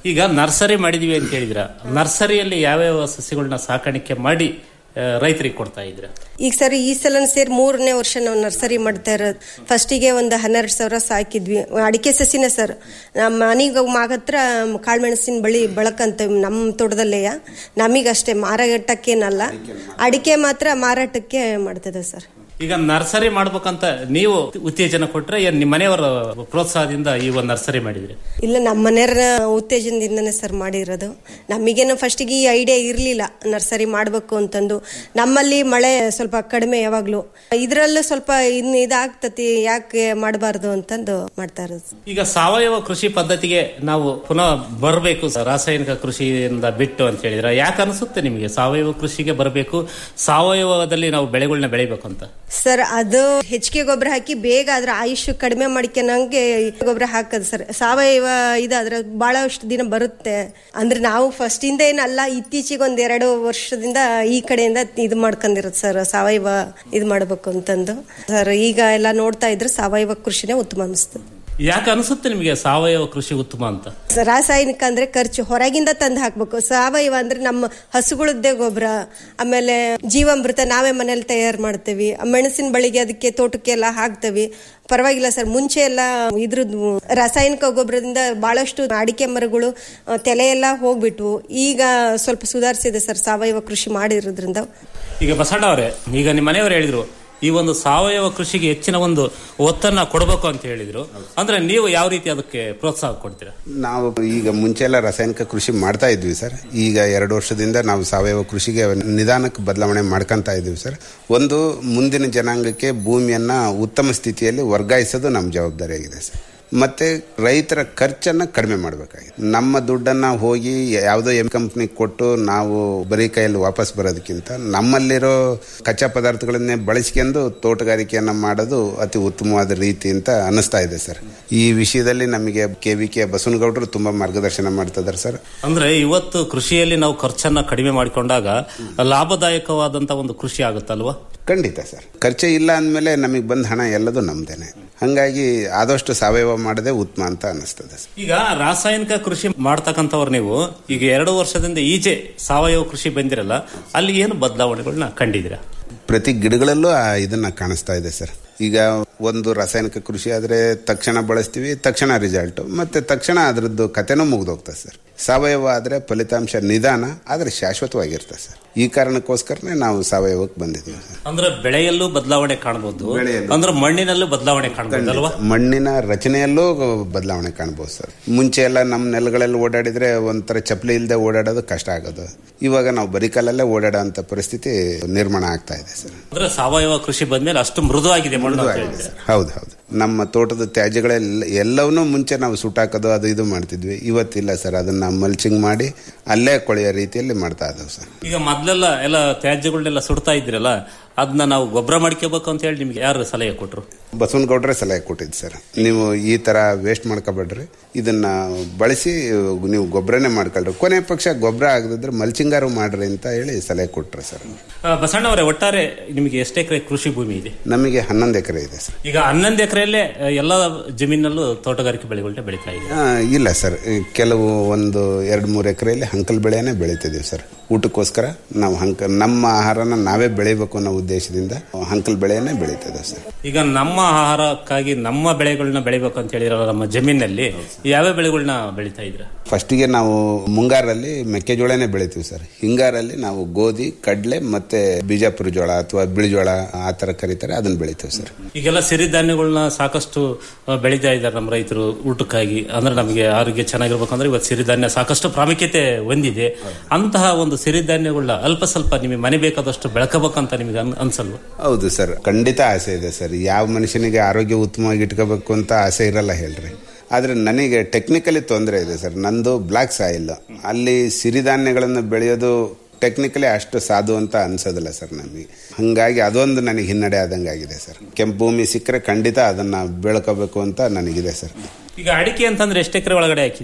ಈಗ ನರ್ಸರಿ ಮಾಡಿದೀವಿ ಅಂತ ಹೇಳಿದ್ರ ನರ್ಸರಿಯಲ್ಲಿ ಯಾವ್ಯಾವ ಸಸ್ಯಗಳನ್ನ ಸಾಕಾಣಿಕೆ ಮಾಡಿ ಆ, ರೈತರಿಗೆ ಕೊಡ್ತಾ ಇದ್ರ ಈಗ ಸರ್ ಈ ಸಲ ಸೇರಿ ಮೂರನೇ ವರ್ಷ ನಾವು ನರ್ಸರಿ ಮಾಡ್ತಾ ಇರೋದು ಫಸ್ಟಿಗೆ ಒಂದು ಹನ್ನೆರಡು ಸಾವಿರ ಸಾಕಿದ್ವಿ ಅಡಿಕೆ ಸಸಿನೇ ಸರ್ ನಮ್ಮ ಮನೆಗೆ ಮಾಗತ್ರ ಕಾಳುಮೆಣಸಿನ ಬಳಿ ಬಳಕಂತ ನಮ್ಮ ತೋಟದಲ್ಲೆಯ ನಮಗಷ್ಟೇ ಮಾರಾಟಕ್ಕೇನಲ್ಲ ಅಡಿಕೆ ಮಾತ್ರ ಮಾರಾಟಕ್ಕೆ ಮಾಡ್ತದೆ ಸರ್ ಈಗ ನರ್ಸರಿ ಮಾಡ್ಬೇಕಂತ ನೀವು ಉತ್ತೇಜನ ಕೊಟ್ರೆ ಏನ್ ನಿಮ್ಮ ಮನೆಯವರ ಪ್ರೋತ್ಸಾಹದಿಂದ ಈ ಒಂದು ನರ್ಸರಿ ಮಾಡಿದ್ರಿ ಇಲ್ಲ ನಮ್ಮ ಮನೆಯವರ ಉತ್ತೇಜನದಿಂದನೇ ಸರ್ ಮಾಡಿರೋದು ನಮಗೇನು ಫಸ್ಟಿಗೆ ಈ ಐಡಿಯಾ ಇರಲಿಲ್ಲ ನರ್ಸರಿ ಮಾಡಬೇಕು ಅಂತಂದು ನಮ್ಮಲ್ಲಿ ಮಳೆ ಸ್ವಲ್ಪ ಕಡಿಮೆ ಯಾವಾಗಲೂ ಇದರಲ್ಲೂ ಸ್ವಲ್ಪ ಇನ್ನು ಇದಾಗ್ತತಿ ಯಾಕೆ ಮಾಡಬಾರ್ದು ಅಂತಂದು ಮಾಡ್ತಾ ಇರೋದು ಈಗ ಸಾವಯವ ಕೃಷಿ ಪದ್ಧತಿಗೆ ನಾವು ಪುನಃ ಬರಬೇಕು ರಾಸಾಯನಿಕ ಕೃಷಿಯಿಂದ ಬಿಟ್ಟು ಅಂತ ಹೇಳಿದ್ರೆ ಯಾಕೆ ಅನಿಸುತ್ತೆ ನಿಮಗೆ ಸಾವಯವ ಕೃಷಿಗೆ ಬರಬೇಕು ಸಾವಯವದಲ್ಲಿ ನಾವು ಬೆಳೆಗಳನ್ನ ಬೆಳಿಬೇಕು ಅಂತ ಸರ್ ಅದು ಹೆಚ್ಚಿಗೆ ಗೊಬ್ಬರ ಹಾಕಿ ಬೇಗ ಅದ್ರ ಆಯುಷ್ ಕಡಿಮೆ ಮಾಡ್ಕೊಳಂಗೆ ಗೊಬ್ಬರ ಹಾಕೋದು ಸರ್ ಸಾವಯವ ಇದಾದ್ರೆ ಬಹಳಷ್ಟು ದಿನ ಬರುತ್ತೆ ಅಂದ್ರೆ ನಾವು ಫಸ್ಟ್ ಇಂದ ಏನಲ್ಲ ಇತ್ತೀಚೆಗೆ ಒಂದ್ ಎರಡು ವರ್ಷದಿಂದ ಈ ಕಡೆಯಿಂದ ಇದು ಮಾಡ್ಕೊಂಡಿರೋದು ಸರ್ ಸಾವಯವ ಇದು ಮಾಡ್ಬೇಕು ಅಂತಂದು ಸರ್ ಈಗ ಎಲ್ಲ ನೋಡ್ತಾ ಇದ್ರೆ ಸಾವಯವ ಕೃಷಿನೇ ಉತ್ತಮ ಅನಿಸ್ತು ಯಾಕೆ ಅನಿಸುತ್ತೆ ನಿಮಗೆ ಸಾವಯವ ಕೃಷಿ ಉತ್ತಮ ಅಂತ ರಾಸಾಯನಿಕ ಅಂದ್ರೆ ಖರ್ಚು ಹೊರಗಿಂದ ತಂದು ಹಾಕ್ಬೇಕು ಸಾವಯವ ಅಂದ್ರೆ ನಮ್ಮ ಹಸುಗಳದ್ದೇ ಗೊಬ್ಬರ ಆಮೇಲೆ ಜೀವಾಮೃತ ನಾವೇ ಮನೇಲಿ ತಯಾರು ಮಾಡ್ತೇವೆ ಮೆಣಸಿನ ಬಳಿಗೆ ಅದಕ್ಕೆ ತೋಟಕ್ಕೆಲ್ಲ ಹಾಕ್ತೇವೆ ಪರವಾಗಿಲ್ಲ ಸರ್ ಮುಂಚೆ ಎಲ್ಲ ಇದ್ರದ್ದು ರಾಸಾಯನಿಕ ಗೊಬ್ಬರದಿಂದ ಬಹಳಷ್ಟು ಅಡಿಕೆ ಮರಗಳು ಆ, ತೆಲೆ ಎಲ್ಲ ಹೋಗ್ಬಿಟ್ವು ಈಗ ಸ್ವಲ್ಪ ಸುಧಾರಿಸಿದೆ ಸರ್ ಸಾವಯವ ಕೃಷಿ ಮಾಡಿರೋದ್ರಿಂದ ಈಗ ಬಸಣ್ಣ ಅವರೇ ಈಗ ನಿಮ್ಮ ಮನೆಯವರು ಹೇಳಿದ್ರು ಈ ಒಂದು ಸಾವಯವ ಕೃಷಿಗೆ ಹೆಚ್ಚಿನ ಒಂದು ಒತ್ತನ್ನ ಕೊಡಬೇಕು ಅಂತ ಹೇಳಿದ್ರು ಅಂದ್ರೆ ನೀವು ಯಾವ ರೀತಿ ಅದಕ್ಕೆ ಪ್ರೋತ್ಸಾಹ ಕೊಡ್ತೀರಾ ನಾವು ಈಗ ಮುಂಚೆ ಎಲ್ಲ ರಾಸಾಯನಿಕ ಕೃಷಿ ಮಾಡ್ತಾ ಇದ್ವಿ ಸರ್ ಈಗ ಎರಡು ವರ್ಷದಿಂದ ನಾವು ಸಾವಯವ ಕೃಷಿಗೆ ನಿಧಾನಕ್ಕೆ ಬದಲಾವಣೆ ಮಾಡ್ಕೊಂತ ಇದ್ವಿ ಸರ್ ಒಂದು ಮುಂದಿನ ಜನಾಂಗಕ್ಕೆ ಭೂಮಿಯನ್ನ ಉತ್ತಮ ಸ್ಥಿತಿಯಲ್ಲಿ ವರ್ಗಾಯಿಸೋದು ನಮ್ಮ ಜವಾಬ್ದಾರಿಯಾಗಿದೆ ಸರ್ ಮತ್ತೆ ರೈತರ ಖರ್ಚನ್ನ ಕಡಿಮೆ ಮಾಡಬೇಕಾಗಿದೆ ನಮ್ಮ ದುಡ್ಡನ್ನ ಹೋಗಿ ಯಾವುದೋ ಎಂ ಕಂಪ್ನಿಗೆ ಕೊಟ್ಟು ನಾವು ಬರೀ ಕೈಯಲ್ಲಿ ವಾಪಸ್ ಬರೋದಕ್ಕಿಂತ ನಮ್ಮಲ್ಲಿರೋ ಕಚ್ಚಾ ಪದಾರ್ಥಗಳನ್ನೇ ಬಳಸ್ಕೊಂಡು ತೋಟಗಾರಿಕೆಯನ್ನ ಮಾಡೋದು ಅತಿ ಉತ್ತಮವಾದ ರೀತಿ ಅಂತ ಅನ್ನಿಸ್ತಾ ಇದೆ ಸರ್ ಈ ವಿಷಯದಲ್ಲಿ ನಮಗೆ ಕೆ ವಿ ಕೆ ಬಸವನಗೌಡರು ತುಂಬಾ ಮಾರ್ಗದರ್ಶನ ಮಾಡ್ತಿದ್ದಾರೆ ಸರ್ ಅಂದ್ರೆ ಇವತ್ತು ಕೃಷಿಯಲ್ಲಿ ನಾವು ಖರ್ಚನ್ನ ಕಡಿಮೆ ಮಾಡಿಕೊಂಡಾಗ ಲಾಭದಾಯಕವಾದಂತ ಒಂದು ಕೃಷಿ ಆಗುತ್ತಲ್ವಾ ಖಂಡಿತ ಸರ್ ಖರ್ಚೆ ಇಲ್ಲ ಅಂದಮೇಲೆ ನಮಗೆ ಬಂದ ಹಣ ಎಲ್ಲದೂ ನಮ್ದೇನೆ ಹಂಗಾಗಿ ಆದಷ್ಟು ಸಾವಯವ ಮಾಡದೆ ಉತ್ತಮ ಅಂತ ಅನ್ನಿಸ್ತದೆ ಸರ್ ಈಗ ರಾಸಾಯನಿಕ ಕೃಷಿ ಮಾಡ್ತಕ್ಕಂಥವ್ರು ನೀವು ಈಗ ಎರಡು ವರ್ಷದಿಂದ ಈಚೆ ಸಾವಯವ ಕೃಷಿ ಬಂದಿರಲ್ಲ ಅಲ್ಲಿ ಏನು ಬದಲಾವಣೆಗಳನ್ನ ಕಂಡಿದ್ದೀರಾ ಪ್ರತಿ ಗಿಡಗಳಲ್ಲೂ ಆ ಇದನ್ನ ಕಾಣಿಸ್ತಾ ಇದೆ ಸರ್ ಈಗ ಒಂದು ರಾಸಾಯನಿಕ ಕೃಷಿ ಆದ್ರೆ ತಕ್ಷಣ ಬಳಸ್ತೀವಿ ತಕ್ಷಣ ರಿಸಲ್ಟ್ ಮತ್ತೆ ತಕ್ಷಣ ಅದರದ್ದು ಕತೆನೂ ಮುಗ್ದೋಗ್ತದೆ ಸರ್ ಸಾವಯವ ಆದ್ರೆ ಫಲಿತಾಂಶ ನಿಧಾನ ಆದ್ರೆ ಶಾಶ್ವತವಾಗಿರ್ತದೆ ಸರ್ ಈ ಕಾರಣಕ್ಕೋಸ್ಕರನೇ ನಾವು ಸಾವಯವಕ್ಕೆ ಬಂದಿದ್ದೀವಿ ಸರ್ ಅಂದ್ರೆ ಬೆಳೆಯಲ್ಲೂ ಬದಲಾವಣೆ ಕಾಣಬಹುದು ಅಂದ್ರೆ ಮಣ್ಣಿನಲ್ಲೂ ಬದಲಾವಣೆ ಕಾಣಬಹುದು ಅಲ್ವಾ ಮಣ್ಣಿನ ರಚನೆಯಲ್ಲೂ ಬದಲಾವಣೆ ಕಾಣ್ಬೋದು ಸರ್ ಮುಂಚೆ ಎಲ್ಲ ನಮ್ಮ ನೆಲಗಳಲ್ಲಿ ಓಡಾಡಿದ್ರೆ ಒಂಥರ ಚಪ್ಪಲಿ ಇಲ್ಲದೆ ಓಡಾಡೋದು ಕಷ್ಟ ಆಗೋದು ಇವಾಗ ನಾವು ಬರೀ ಕಾಲಲ್ಲೇ ಓಡಾಡೋ ಅಂತ ಪರಿಸ್ಥಿತಿ ನಿರ್ಮಾಣ ಆಗ್ತಾ ಇದೆ ಸರ್ ಅಂದ್ರೆ ಸಾವಯವ ಕೃಷಿ ಬಂದ್ಮೇಲೆ ಅಷ್ಟು ಮೃದುವಾಗಿದೆ ಮಣ್ಣು ಅಂತ ಮೃದುವಾಗಿದೆ ಹೇಳಿದ್ರೆ. ಸರ್. ಹೌದು ಹೌದು ನಮ್ಮ ತೋಟದ ತ್ಯಾಜ್ಯಗಳೆಲ್ಲ ಎಲ್ಲವನ್ನೂ ಮುಂಚೆ ನಾವು ಸುಟ್ಟಾಕೋದು ಅದು ಇದು ಮಾಡ್ತಿದ್ವಿ ಇವತ್ತಿಲ್ಲ ಸರ್ ಅದನ್ನ ಮಲ್ಚಿಂಗ್ ಮಾಡಿ ಅಲ್ಲೇ ಕೊಳೆಯೋ ರೀತಿಯಲ್ಲಿ ಮಾಡ್ತಾ ಇದ್ದಾವೆ ಸರ್ ಈಗ ಮೊದ್ಲೆಲ್ಲ ಎಲ್ಲ ತ್ಯಾಜ್ಯಗಳನ್ನೆಲ್ಲ ಸುಡ್ತಾ ಇದ್ರಲ್ಲ ಅದನ್ನ ನಾವು ಗೊಬ್ಬರ ಮಾಡ್ಕೋಬೇಕು ಅಂತ ಹೇಳಿ ನಿಮ್ಗೆ ಯಾರು ಸಲಹೆ ಕೊಟ್ರು ಬಸವನಗೌಡ್ರೆ ಸಲಹೆ ಕೊಟ್ಟಿದ್ದು ಸರ್ ನೀವು ಈ ತರ ವೇಸ್ಟ್ ಮಾಡ್ಕೋಬೇಡ್ರಿ ಇದನ್ನ ಬಳಸಿ ನೀವು ಗೊಬ್ಬರನೇ ಮಾಡ್ಕೊಳ್ರಿ ಕೊನೆ ಪಕ್ಷ ಗೊಬ್ಬರ ಆಗದಿದ್ರೆ ಮಲ್ಚಿಂಗಾರು ಮಾಡ್ರಿ ಅಂತ ಹೇಳಿ ಸಲಹೆ ಕೊಟ್ರು ಸರ್ ಆ, ಬಸಣ್ಣ ಅವರೇ ಒಟ್ಟಾರೆ ನಿಮಗೆ ಎಷ್ಟು ಎಕರೆ ಕೃಷಿ ಭೂಮಿ ಇದೆ ನಮಗೆ ಹನ್ನೊಂದು ಎಕರೆ ಇದೆ ಸರ್ ಈಗ ಹನ್ನೊಂದು ಎಕರೆಯಲ್ಲೇ ಎಲ್ಲ ಜಮೀನಲ್ಲೂ ತೋಟಗಾರಿಕೆ ಬೆಳೆಗಳನ್ನ ಬೆಳೀತಾ ಇದೆ ಆ, ಇಲ್ಲ ಸರ್ ಈ ಕೆಲವು ಒಂದು ಎರಡು ಮೂರು ಎಕರೆಯಲ್ಲಿ ಹಂಕಲ್ ಬೆಳೆನೇ ಬೆಳಿತಿದ್ದೀವಿ ಸರ್ ಊಟಕ್ಕೋಸ್ಕರ ನಾವು ಹಂಕ ನಮ್ಮ ಆಹಾರನ ನಾವೇ ಬೆಳಿಬೇಕು ಅನ್ನೋ ಉದ್ದೇಶದಿಂದ ಹಂಕಲ್ ಬೆಳೆಯನ್ನೇ ಬೆಳೀತಿದ್ದೇವೆ ಸರ್ ಈಗ ನಮ್ಮ ಆಹಾರಕ್ಕಾಗಿ ನಮ್ಮ ಬೆಳೆಗಳನ್ನ ಬೆಳಿಬೇಕು ಅಂತ ಹೇಳಿರಲ್ಲ ನಮ್ಮ ಜಮೀನಲ್ಲಿ ಯಾವ ಬೆಳೆಗಳನ್ನ ಬೆಳೀತಾ ಇದ್ರ ಫಸ್ಟಿಗೆ ನಾವು ಮುಂಗಾರಲ್ಲಿ ಮೆಕ್ಕೆಜೋಳನೇ ಬೆಳಿತೀವಿ ಸರ್ ಹಿಂಗಾರಲ್ಲಿ ನಾವು ಗೋಧಿ ಕಡಲೆ ಮತ್ತೆ ಬಿಜಾಪುರ ಜೋಳ ಅಥವಾ ಬಿಳಿಜೋಳ ಆ ಥರ ಕರೀತಾರೆ ಅದನ್ನ ಬೆಳಿತೀವಿ ಸರ್ ಈಗೆಲ್ಲ ಸಿರಿಧಾನ್ಯಗಳನ್ನ ಸಾಕಷ್ಟು ಆ, ಬೆಳೀತಾ ಇದ್ದಾರೆ ನಮ್ಮ ರೈತರು ಊಟಕ್ಕಾಗಿ ಅಂದ್ರೆ ನಮಗೆ ಆರೋಗ್ಯ ಚೆನ್ನಾಗಿರ್ಬೇಕಂದ್ರೆ ಇವತ್ತು ಸಿರಿಧಾನ್ಯ ಸಾಕಷ್ಟು ಪ್ರಾಮುಖ್ಯತೆ ಹೊಂದಿದೆ ಅಂತಹ ಒಂದು ಸಿರಿಧಾನ್ಯಗಳನ್ನ ಅಲ್ಪ ಸ್ವಲ್ಪ ನಿಮಗೆ ಮನೆ ಬೇಕಾದಷ್ಟು ಬೆಳಕಬೇಕಂತ ನಿಮಗೆ ಅನ್- ಅನ್ಸಲ್ವಾ ಹೌದು ಸರ್ ಖಂಡಿತ ಆಸೆ ಇದೆ ಸರ್ ಯಾವ ಮನುಷ್ಯನಿಗೆ ಆರೋಗ್ಯ ಉತ್ತಮವಾಗಿ ಇಟ್ಕೋಬೇಕು ಅಂತ ಆಸೆ ಇರಲ್ಲ ಹೇಳ್ರಿ ಆದರೆ ನನಗೆ ಟೆಕ್ನಿಕಲಿ ತೊಂದರೆ ಇದೆ ಸರ್ ನಂದು ಬ್ಲ್ಯಾಕ್ ಸಾಯಿಲ್ ಅಲ್ಲಿ ಸಿರಿಧಾನ್ಯಗಳನ್ನು ಬೆಳೆಯೋದು ಟೆಕ್ನಿಕಲಿ ಅಷ್ಟು ಸಾಧು ಅಂತ ಅನ್ಸೋದಿಲ್ಲ ಸರ್ ನಮಗೆ ಹಾಗಾಗಿ ಅದೊಂದು ನನಗೆ ಹಿನ್ನಡೆ ಆದಂಗೆ ಆಗಿದೆ ಸರ್ ಕೆಂಪು ಭೂಮಿ ಸಿಕ್ಕರೆ ಖಂಡಿತ ಅದನ್ನು ಬೆಳ್ಕೋಬೇಕು ಅಂತ ನನಗಿದೆ ಸರ್ ಈಗ ಅಡಿಕೆ ಅಂತಂದ್ರೆ ಎಷ್ಟು ಎಕರೆ ಒಳಗಡೆ ಹಾಕಿದಿರಾ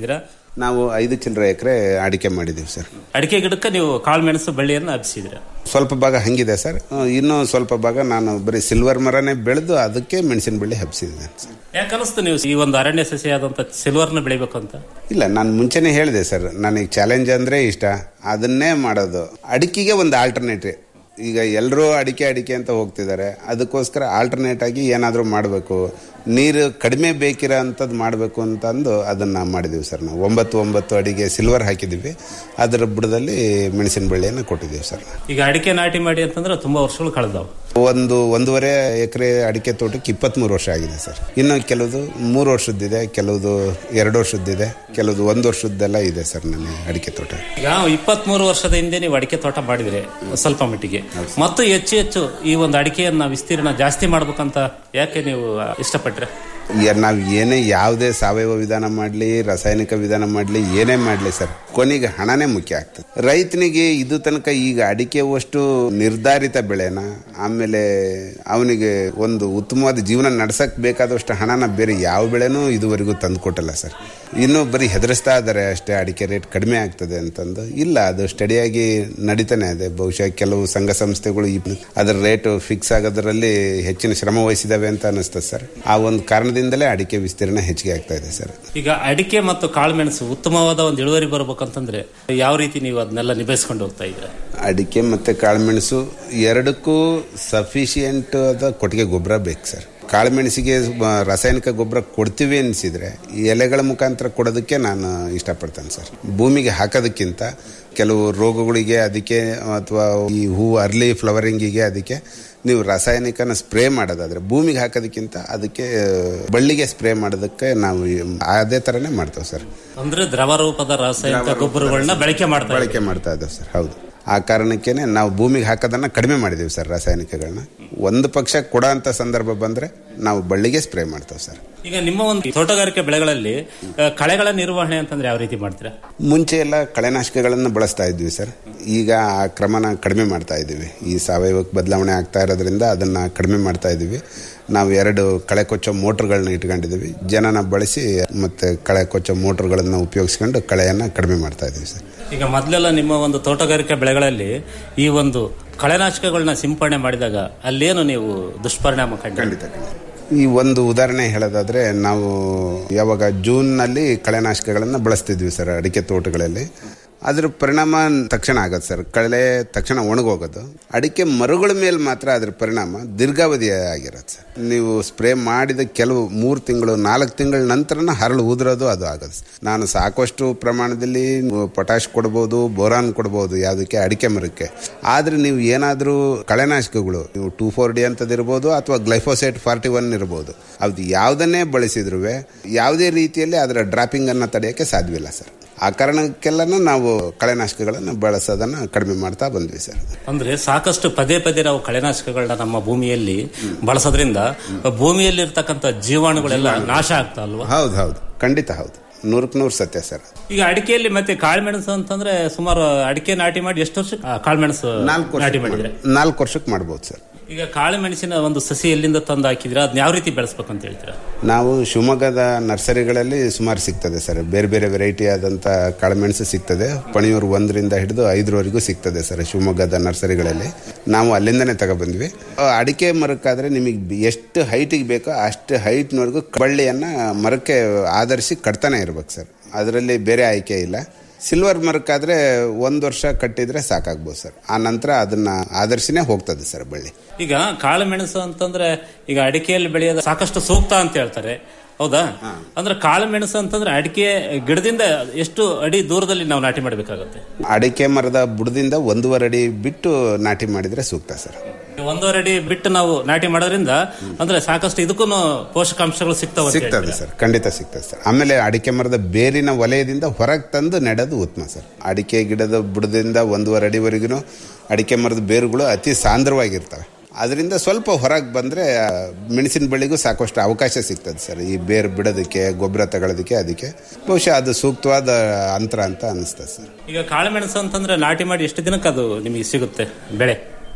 ನಾವು ಐದು ಚಿಲ್ಲರೆ ಎಕರೆ ಅಡಿಕೆ ಮಾಡಿದ್ದೀವಿ ಸರ್ ಅಡಿಕೆ ಗಿಡಕ್ಕೆ ನೀವು ಕಾಳುಮೆಣಸು ಬಳ್ಳಿಯನ್ನು ಹಬ್ಸಿದ್ರೆ ಸ್ವಲ್ಪ ಭಾಗ ಹಂಗಿದೆ ಸರ್ ಅಹ್, ಇನ್ನೂ ಸ್ವಲ್ಪ ಭಾಗ ನಾನು ಬರೀ ಸಿಲ್ವರ್ ಮರನೇ ಬೆಳೆದು ಅದಕ್ಕೆ ಮೆಣಸಿನ ಬಳ್ಳಿ ಹಬ್ಸಿದ್ದೇನೆ ಸರ್ ಯಾಕೆ ಅನಿಸ್ತು ನೀವು ಈ ಒಂದು ಅರಣ್ಯ ಸಸ್ಯ ಆದಂತ ಸಿಲ್ವರ್ನ ಬೆಳಿಬೇಕು ಅಂತ ಇಲ್ಲ ನಾನು ಮುಂಚೆನೇ ಹೇಳಿದೆ ಸರ್ ನನಗೆ ಚಾಲೆಂಜ್ ಅಂದರೆ ಇಷ್ಟ ಅದನ್ನೇ ಮಾಡೋದು ಅಡಿಕೆಗೆ ಒಂದು ಆಲ್ಟರ್ನೇಟಿವ್ ಈಗ ಎಲ್ಲರೂ ಅಡಿಕೆ ಅಡಿಕೆ ಅಂತ ಹೋಗ್ತಿದ್ದಾರೆ ಅದಕ್ಕೋಸ್ಕರ ಆಲ್ಟರ್ನೇಟ್ ಆಗಿ ಏನಾದರೂ ಮಾಡಬೇಕು ನೀರು ಕಡಿಮೆ ಬೇಕಿರೋ ಅಂಥದ್ದು ಮಾಡಬೇಕು ಅಂತಂದು ಅದನ್ನು ಮಾಡಿದ್ದೀವಿ ಸರ್ ನಾವು ಒಂಬತ್ತು ಒಂಬತ್ತು ಅಡಿಗೆ ಸಿಲ್ವರ್ ಹಾಕಿದ್ದೀವಿ ಅದರ ಬುಡದಲ್ಲಿ ಮೆಣಸಿನ ಬಳ್ಳಿಯನ್ನು ಕೊಟ್ಟಿದ್ದೀವಿ ಸರ್ ಈಗ ಅಡಿಕೆ ನಾಟಿ ಮಾಡಿ ಅಂತಂದ್ರೆ ತುಂಬಾ ವರ್ಷಗಳು ಕಳೆದವು ಒಂದು ಒಂದೂವರೆ ಎಕರೆ ಅಡಿಕೆ ತೋಟಕ್ಕೆ ಇಪ್ಪತ್ತ್ಮೂರು ವರ್ಷ ಆಗಿದೆ ಸರ್ ಇನ್ನು ಕೆಲವುದು ಮೂರು ವರ್ಷದ್ದಿದೆ ಕೆಲವುದು ಎರಡು ವರ್ಷದ್ದಿದೆ ಕೆಲವುದು ಒಂದು ವರ್ಷದ್ದೆಲ್ಲ ಇದೆ ಸರ್ ನನ್ನ ಅಡಿಕೆ ತೋಟ ಈಗ ಇಪ್ಪತ್ಮೂರು ವರ್ಷದ ಹಿಂದೆ ನೀವು ಅಡಿಕೆ ತೋಟ ಮಾಡಿದ್ರಿ ಸ್ವಲ್ಪ ಮಟ್ಟಿಗೆ ಮತ್ತು ಹೆಚ್ಚು ಹೆಚ್ಚು ಈ ಒಂದು ಅಡಿಕೆಯನ್ನ ವಿಸ್ತೀರ್ಣ ಜಾಸ್ತಿ ಮಾಡ್ಬೇಕಂತ ಯಾಕೆ ನೀವು ಇಷ್ಟಪಟ್ರೆ ನಾವು ಏನೇ ಯಾವುದೇ ಸಾವಯವ ವಿಧಾನ ಮಾಡಲಿ ರಾಸಾಯನಿಕ ವಿಧಾನ ಮಾಡಲಿ ಏನೇ ಮಾಡಲಿ ಸರ್ ಕೊನೆಗೆ ಹಣನೇ ಮುಖ್ಯ ಆಗ್ತದೆ ರೈತನಿಗೆ ಇದು ತನಕ ಈಗ ಅಡಿಕೆ ಅಷ್ಟು ನಿರ್ಧಾರಿತ ಬೆಳೆನ ಆಮೇಲೆ ಅವನಿಗೆ ಒಂದು ಉತ್ತಮವಾದ ಜೀವನ ನಡ್ಸಕ್ ಬೇಕಾದಷ್ಟು ಹಣನ ಬೇರೆ ಯಾವ ಬೆಳೆನೂ ಇದುವರೆಗೂ ತಂದು ಕೊಟ್ಟಲ್ಲ ಸರ್ ಇನ್ನೂ ಬರೀ ಹೆದರಿಸ್ತಾ ಇದ್ದಾರೆ ಅಷ್ಟೇ ಅಡಿಕೆ ರೇಟ್ ಕಡಿಮೆ ಆಗ್ತದೆ ಅಂತಂದು ಇಲ್ಲ ಅದು ಸ್ಟಡಿಯಾಗಿ ನಡೀತಾನೆ ಇದೆ ಬಹುಶಃ ಕೆಲವು ಸಂಘ ಸಂಸ್ಥೆಗಳು ಈ- ಅದರ ರೇಟ್ ಫಿಕ್ಸ್ ಆಗೋದ್ರಲ್ಲಿ ಹೆಚ್ಚಿನ ಶ್ರಮ ವಹಿಸಿದಾವೆ ಅಂತ ಅನಿಸ್ತದೆ ಸರ್ ಆ ಒಂದು ಕಾರಣದಿಂದಲೇ ಅಡಿಕೆ ವಿಸ್ತೀರ್ಣ ಹೆಚ್ಚಿಗೆ ಆಗ್ತಾ ಇದೆ ಸರ್ ಈಗ ಅಡಿಕೆ ಮತ್ತು ಕಾಳುಮೆಣಸು ಉತ್ತಮವಾದ ಒಂದು ಇಳುವರಿ ಬರ್ಬೇಕಂತಂದ್ರೆ ಯಾವ ರೀತಿ ನೀವು ಅದನ್ನೆಲ್ಲ ನಿಭಾಯಿಸ್ಕೊಂಡು ಹೋಗ್ತಾ ಇದ್ದೀರಾ ಅಡಿಕೆ ಮತ್ತು ಕಾಳುಮೆಣಸು ಎರಡಕ್ಕೂ ಸಫಿಷಿಯೆಂಟ್ ಆದ ಕೊಟ್ಟಿಗೆ ಗೊಬ್ಬರ ಬೇಕು ಸರ್ ಕಾಳುಮೆಣಸಿಗೆ ಮ- ರಾಸಾಯನಿಕ ಗೊಬ್ಬರ ಕೊಡ್ತೀವಿ ಅನಿಸಿದ್ರೆ ಈ ಎಲೆಗಳ ಮುಖಾಂತರ ಕೊಡೋದಕ್ಕೆ ನಾನು ಇಷ್ಟಪಡ್ತೇನೆ ಸರ್ ಭೂಮಿಗೆ ಹಾಕೋದಕ್ಕಿಂತ ಕೆಲವು ರೋಗಗಳಿಗೆ ಅದಕ್ಕೆ ಅಥವಾ ಈ ಹೂ ಅರ್ಲಿ ಫ್ಲವರಿಂಗಿಗೆ ಅದಕ್ಕೆ ನೀವು ರಾಸಾಯನಿಕನ ಸ್ಪ್ರೇ ಮಾಡೋದಾದ್ರೆ ಭೂಮಿಗೆ ಹಾಕೋದಕ್ಕಿಂತ ಅದಕ್ಕೆ ಬಳ್ಳಿಗೆ ಸ್ಪ್ರೇ ಮಾಡೋದಕ್ಕೆ ನಾವು ಈ- ಅದೇ ಥರನೇ ಮಾಡ್ತೇವೆ ಸರ್ ಅಂದ್ರೆ ದ್ರವ ರೂಪದ ರಾಸಾಯನಿಕ ಗೊಬ್ಬರಗಳನ್ನ ಬಳಕೆ ಮಾಡ್ತಾ ಇದ್ದೀರಾ. ಬಳಕೆ ಮಾಡ್ತಾ ಇದ್ದೇವೆ ಸರ್ ಹೌದು ಆ ಕಾರಣಕ್ಕೇನೆ ನಾವು ಭೂಮಿಗೆ ಹಾಕೋದನ್ನ ಕಡಿಮೆ ಮಾಡಿದ್ದೀವಿ ಸರ್ ರಾಸಾಯನಿಕಗಳನ್ನ ಒಂದು ಪಕ್ಷ ಕೊಡೋ ಅಂತ ಸಂದರ್ಭ ಬಂದ್ರೆ ನಾವು ಬಳ್ಳಿಗೆ ಸ್ಪ್ರೇ ಮಾಡ್ತೇವೆ ಸರ್ ಈಗ ನಿಮ್ಮ ಒಂದು ತೋಟಗಾರಿಕೆ ಬೆಳೆಗಳಲ್ಲಿ ಆ, ಕಳೆಗಳ ನಿರ್ವಹಣೆ ಅಂತಂದ್ರೆ ಯಾವ ರೀತಿ ಮಾಡ್ತೀರಾ ಮುಂಚೆ ಎಲ್ಲ ಕಳೆನಾಶಕಗಳನ್ನು ಬಳಸ್ತಾ ಇದ್ವಿ ಸರ್ ಈಗ ಆ ಕ್ರಮನ ಕಡಿಮೆ ಮಾಡ್ತಾ ಇದ್ದೀವಿ ಈ ಸಾವಯವಕ್ಕೆ ಬದಲಾವಣೆ ಆಗ್ತಾ ಇರೋದ್ರಿಂದ ಅದನ್ನ ಕಡಿಮೆ ಮಾಡ್ತಾ ಇದ್ದೀವಿ ನಾವು ಎರಡು ಕಳೆ ಕೊಚ್ಚೋ ಮೋಟ್ರ್ಗಳನ್ನ ಇಟ್ಕೊಂಡಿದ್ದೀವಿ ಜನನ ಬಳಸಿ ಮತ್ತೆ ಕಳೆ ಕೊಚ್ಚೋ ಮೋಟ್ರ್ಗಳನ್ನು ಉಪಯೋಗಿಸ್ಕೊಂಡು ಕಳೆಯನ್ನು ಕಡಿಮೆ ಮಾಡ್ತಾ ಇದ್ದೀವಿ ಸರ್ ಈಗ ಮೊದಲೆಲ್ಲ ನಿಮ್ಮ ಒಂದು ತೋಟಗಾರಿಕೆ ಬೆಳೆಗಳಲ್ಲಿ ಈ ಒಂದು ಕಳೆನಾಶಕಗಳನ್ನ ಸಿಂಪಡಣೆ ಮಾಡಿದಾಗ ಅಲ್ಲೇನು ನೀವು ದುಷ್ಪರಿಣಾಮ ಖಂಡಿತ ಈ ಒಂದು ಉದಾಹರಣೆ ಹೇಳೋದಾದ್ರೆ ನಾವು ಯಾವಾಗ ಜೂನ್ನಲ್ಲಿ ಕಳೆನಾಶಕಗಳನ್ನು ಬಳಸ್ತಿದ್ವಿ ಸರ್ ಅಡಿಕೆ ತೋಟಗಳಲ್ಲಿ ಅದ್ರ ಪರಿಣಾಮ ತಕ್ಷಣ ಆಗೋದು ಸರ್ ಕಳೆ ತಕ್ಷಣ ಒಣಗೋಗೋದು ಅಡಿಕೆ ಮರಗಳ ಮೇಲೆ ಮಾತ್ರ ಅದ್ರ ಪರಿಣಾಮ ದೀರ್ಘಾವಧಿ ಆಗಿರೋದು ಸರ್ ನೀವು ಸ್ಪ್ರೇ ಮಾಡಿದ ಕೆಲವು ಮೂರು ತಿಂಗಳು ನಾಲ್ಕು ತಿಂಗಳ ನಂತರನ ಹರಳು ಉದುರೋದು ಅದು ಆಗೋದು ಸರ್. ನಾನು ಸಾಕಷ್ಟು ಪ್ರಮಾಣದಲ್ಲಿ ಪೊಟ್ಯಾಶ್ ಕೊಡ್ಬೋದು ಬೋರಾನ್ ಕೊಡ್ಬೋದು ಯಾವುದಕ್ಕೆ ಅಡಿಕೆ ಮರಕ್ಕೆ ಆದರೆ ನೀವು ಏನಾದರೂ ಕಳೆನಾಶಕಗಳು ನೀವು ಟೂ ಫೋರ್ ಡಿ ಅಂತದಿರ್ಬೋದು ಅಥವಾ ಗ್ಲೈಫೋಸೇಟ್ ಫಾರ್ಟಿ ಒನ್ ಇರ್ಬೋದು ಅದು ಯಾವುದನ್ನೇ ಬಳಸಿದ್ರು ಯಾವುದೇ ರೀತಿಯಲ್ಲಿ ಅದರ ಡ್ರಾಪಿಂಗ್ ಅನ್ನು ತಡೆಯೋಕ್ಕೆ ಸಾಧ್ಯವಿಲ್ಲ ಸರ್ ಆ ಕಾರಣಕ್ಕೆಲ್ಲನೂ ನಾವು ಕಳೆನಾಶಕಗಳನ್ನು ಬಳಸೋದನ್ನು ಕಡಿಮೆ ಮಾಡ್ತಾ ಬಂದ್ವಿ ಸರ್ ಅಂದ್ರೆ ಸಾಕಷ್ಟು ಪದೇ ಪದೇ ನಾವು ಕಳೆನಾಶಕಗಳನ್ನ ನಮ್ಮ ಭೂಮಿಯಲ್ಲಿ ಬಳಸೋದ್ರಿಂದ ಭೂಮಿಯಲ್ಲಿ ಇರ್ತಕ್ಕಂಥ ಜೀವಾಣುಗಳೆಲ್ಲ ನಾಶ ಆಗ್ತಾ ಅಲ್ವಾ ಹೌದು ಹೌದು ಖಂಡಿತ ಹೌದು ನೂರಕ್ಕೆ ನೂರು ಸತ್ಯ ಸರ್ ಈಗ ಅಡಿಕೆಯಲ್ಲಿ ಮತ್ತೆ ಕಾಳುಮೆಣಸು ಅಂತಂದ್ರೆ ಸುಮಾರು ಅಡಿಕೆ ನಾಟಿ ಮಾಡಿ ಎಷ್ಟು ವರ್ಷ ಕಾಳುಮೆಣಸು ನಾಲ್ಕು ನಾಟಿ ವರ್ಷಕ್ಕೆ ಮಾಡಿದ್ರೆ ಮಾಡ್- ನಾಲ್ಕು ವರ್ಷಕ್ಕೆ ಮಾಡ್ಬೋದು ಸರ್ ಈಗ ಕಾಳುಮೆಣಸಿನ ಒಂದು ಸಸಿ ಎಲ್ಲಿಂದ ತಂದು ಹಾಕಿದ್ರೆ ಅದನ್ನ ಯಾವ ರೀತಿ ಬೆಳೆಸ್ಬೇಕಂತ ಹೇಳ್ತೀರಾ ನಾವು ಶಿವಮೊಗ್ಗದ ನರ್ಸರಿಗಳಲ್ಲಿ ಸುಮಾರು ಸಿಗ್ತದೆ ಸರ್ ಬೇರೆ ಬೇರೆ ವೆರೈಟಿ ಆದಂಥ ಕಾಳುಮೆಣಸು ಸಿಗ್ತದೆ ಪಣಿಯೂರು ಒಂದರಿಂದ ಹಿಡಿದು ಐದರವರೆಗೂ ಸಿಗ್ತದೆ ಸರ್ ಶಿವಮೊಗ್ಗದ ನರ್ಸರಿಗಳಲ್ಲಿ ನಾವು ಅಲ್ಲಿಂದನೇ ತಗೊಬಂದ್ವಿ ಆ, ಅಡಿಕೆ ಮರಕ್ಕಾದ್ರೆ ನಿಮಗೆ ಎಷ್ಟು ಹೈಟಿಗೆ ಬೇಕೋ ಅಷ್ಟು ಹೈಟ್ನವರೆಗೂ ಬಳ್ಳಿಯನ್ನು ಮರಕ್ಕೆ ಆಧರಿಸಿ ಕಟ್ತಾನೆ ಇರ್ಬೇಕು ಸರ್ ಅದರಲ್ಲಿ ಬೇರೆ ಆಯ್ಕೆ ಇಲ್ಲ ಸಿಲ್ವರ್ ಮರಕ್ಕಾದ್ರೆ ಒಂದು ವರ್ಷ ಕಟ್ಟಿದ್ರೆ ಸಾಕಾಗ್ಬೋದು ಸರ್ ಆ ನಂತರ ಅದನ್ನ ಆಧರಿಸಿನೇ ಹೋಗ್ತದೆ ಸರ್ ಬಳ್ಳಿ ಈಗ ಕಾಳುಮೆಣಸು ಅಂತಂದ್ರೆ ಈಗ ಅಡಿಕೆಯಲ್ಲಿ ಬೆಳೆಯೋದು ಸಾಕಷ್ಟು ಸೂಕ್ತ ಅಂತ ಹೇಳ್ತಾರೆ ಹೌದಾ ಅಂದ್ರೆ ಕಾಳುಮೆಣಸು ಅಂತಂದ್ರೆ ಅಡಿಕೆ ಗಿಡದಿಂದ ಎಷ್ಟು ಅಡಿ ದೂರದಲ್ಲಿ ನಾವು ನಾಟಿ ಮಾಡಬೇಕಾಗುತ್ತೆ ಅಡಿಕೆ ಮರದ ಬುಡದಿಂದ ಒಂದೂವರೆ ಅಡಿ ಬಿಟ್ಟು ನಾಟಿ ಮಾಡಿದ್ರೆ ಸೂಕ್ತ ಸರ್ ಒಂದೂವರೆ ಅಡಿ ಬಿಟ್ಟು ನಾವು ನಾಟಿ ಮಾಡೋದ್ರಿಂದ ಅಂದ್ರೆ ಸಾಕಷ್ಟು ಇದಕ್ಕೂ ಪೋಷಕಾಂಶಗಳು ಸಿಗ್ತಾವ ಅಂತ ಸಿಗ್ತದೆ ಹೇಳ್ತೀರಾ? ಸರ್ ಖಂಡಿತ ಸಿಗ್ತದೆ ಸರ್ ಆಮೇಲೆ ಅಡಿಕೆ ಮರದ ಬೇರಿನ ವಲಯದಿಂದ ಹೊರಗೆ ತಂದು ನೆಡೋದು ಉತ್ತಮ ಸರ್ ಅಡಿಕೆ ಗಿಡದ ಬುಡದಿಂದ ಒಂದೂವರೆ ಅಡಿವರೆಗೂ ಅಡಿಕೆ ಮರದ ಬೇರುಗಳು ಅತಿ ಸಾಂದ್ರವಾಗಿರ್ತವೆ ಅದರಿಂದ ಸ್ವಲ್ಪ ಹೊರಗೆ ಬಂದರೆ ಮೆಣಸಿನ ಬಳ್ಳಿಗೂ ಸಾಕಷ್ಟು ಅವಕಾಶ ಸಿಗ್ತದೆ ಸರ್ ಈ ಬೇರು ಬಿಡೋದಕ್ಕೆ ಗೊಬ್ಬರ ತಗೊಳ್ಳೋದಕ್ಕೆ ಅದಕ್ಕೆ ಬಹುಶಃ ಅದು ಸೂಕ್ತವಾದ ಅಂತರ ಅಂತ ಅನಿಸ್ತದೆ ಸರ್ ಈಗ ಕಾಳುಮೆಣಸು ಅಂತಂದ್ರೆ ನಾಟಿ ಮಾಡಿ ಎಷ್ಟು ದಿನಕ್ಕೆ ಅದು ನಿಮಗೆ ಸಿಗುತ್ತೆ ಬೆಳೆ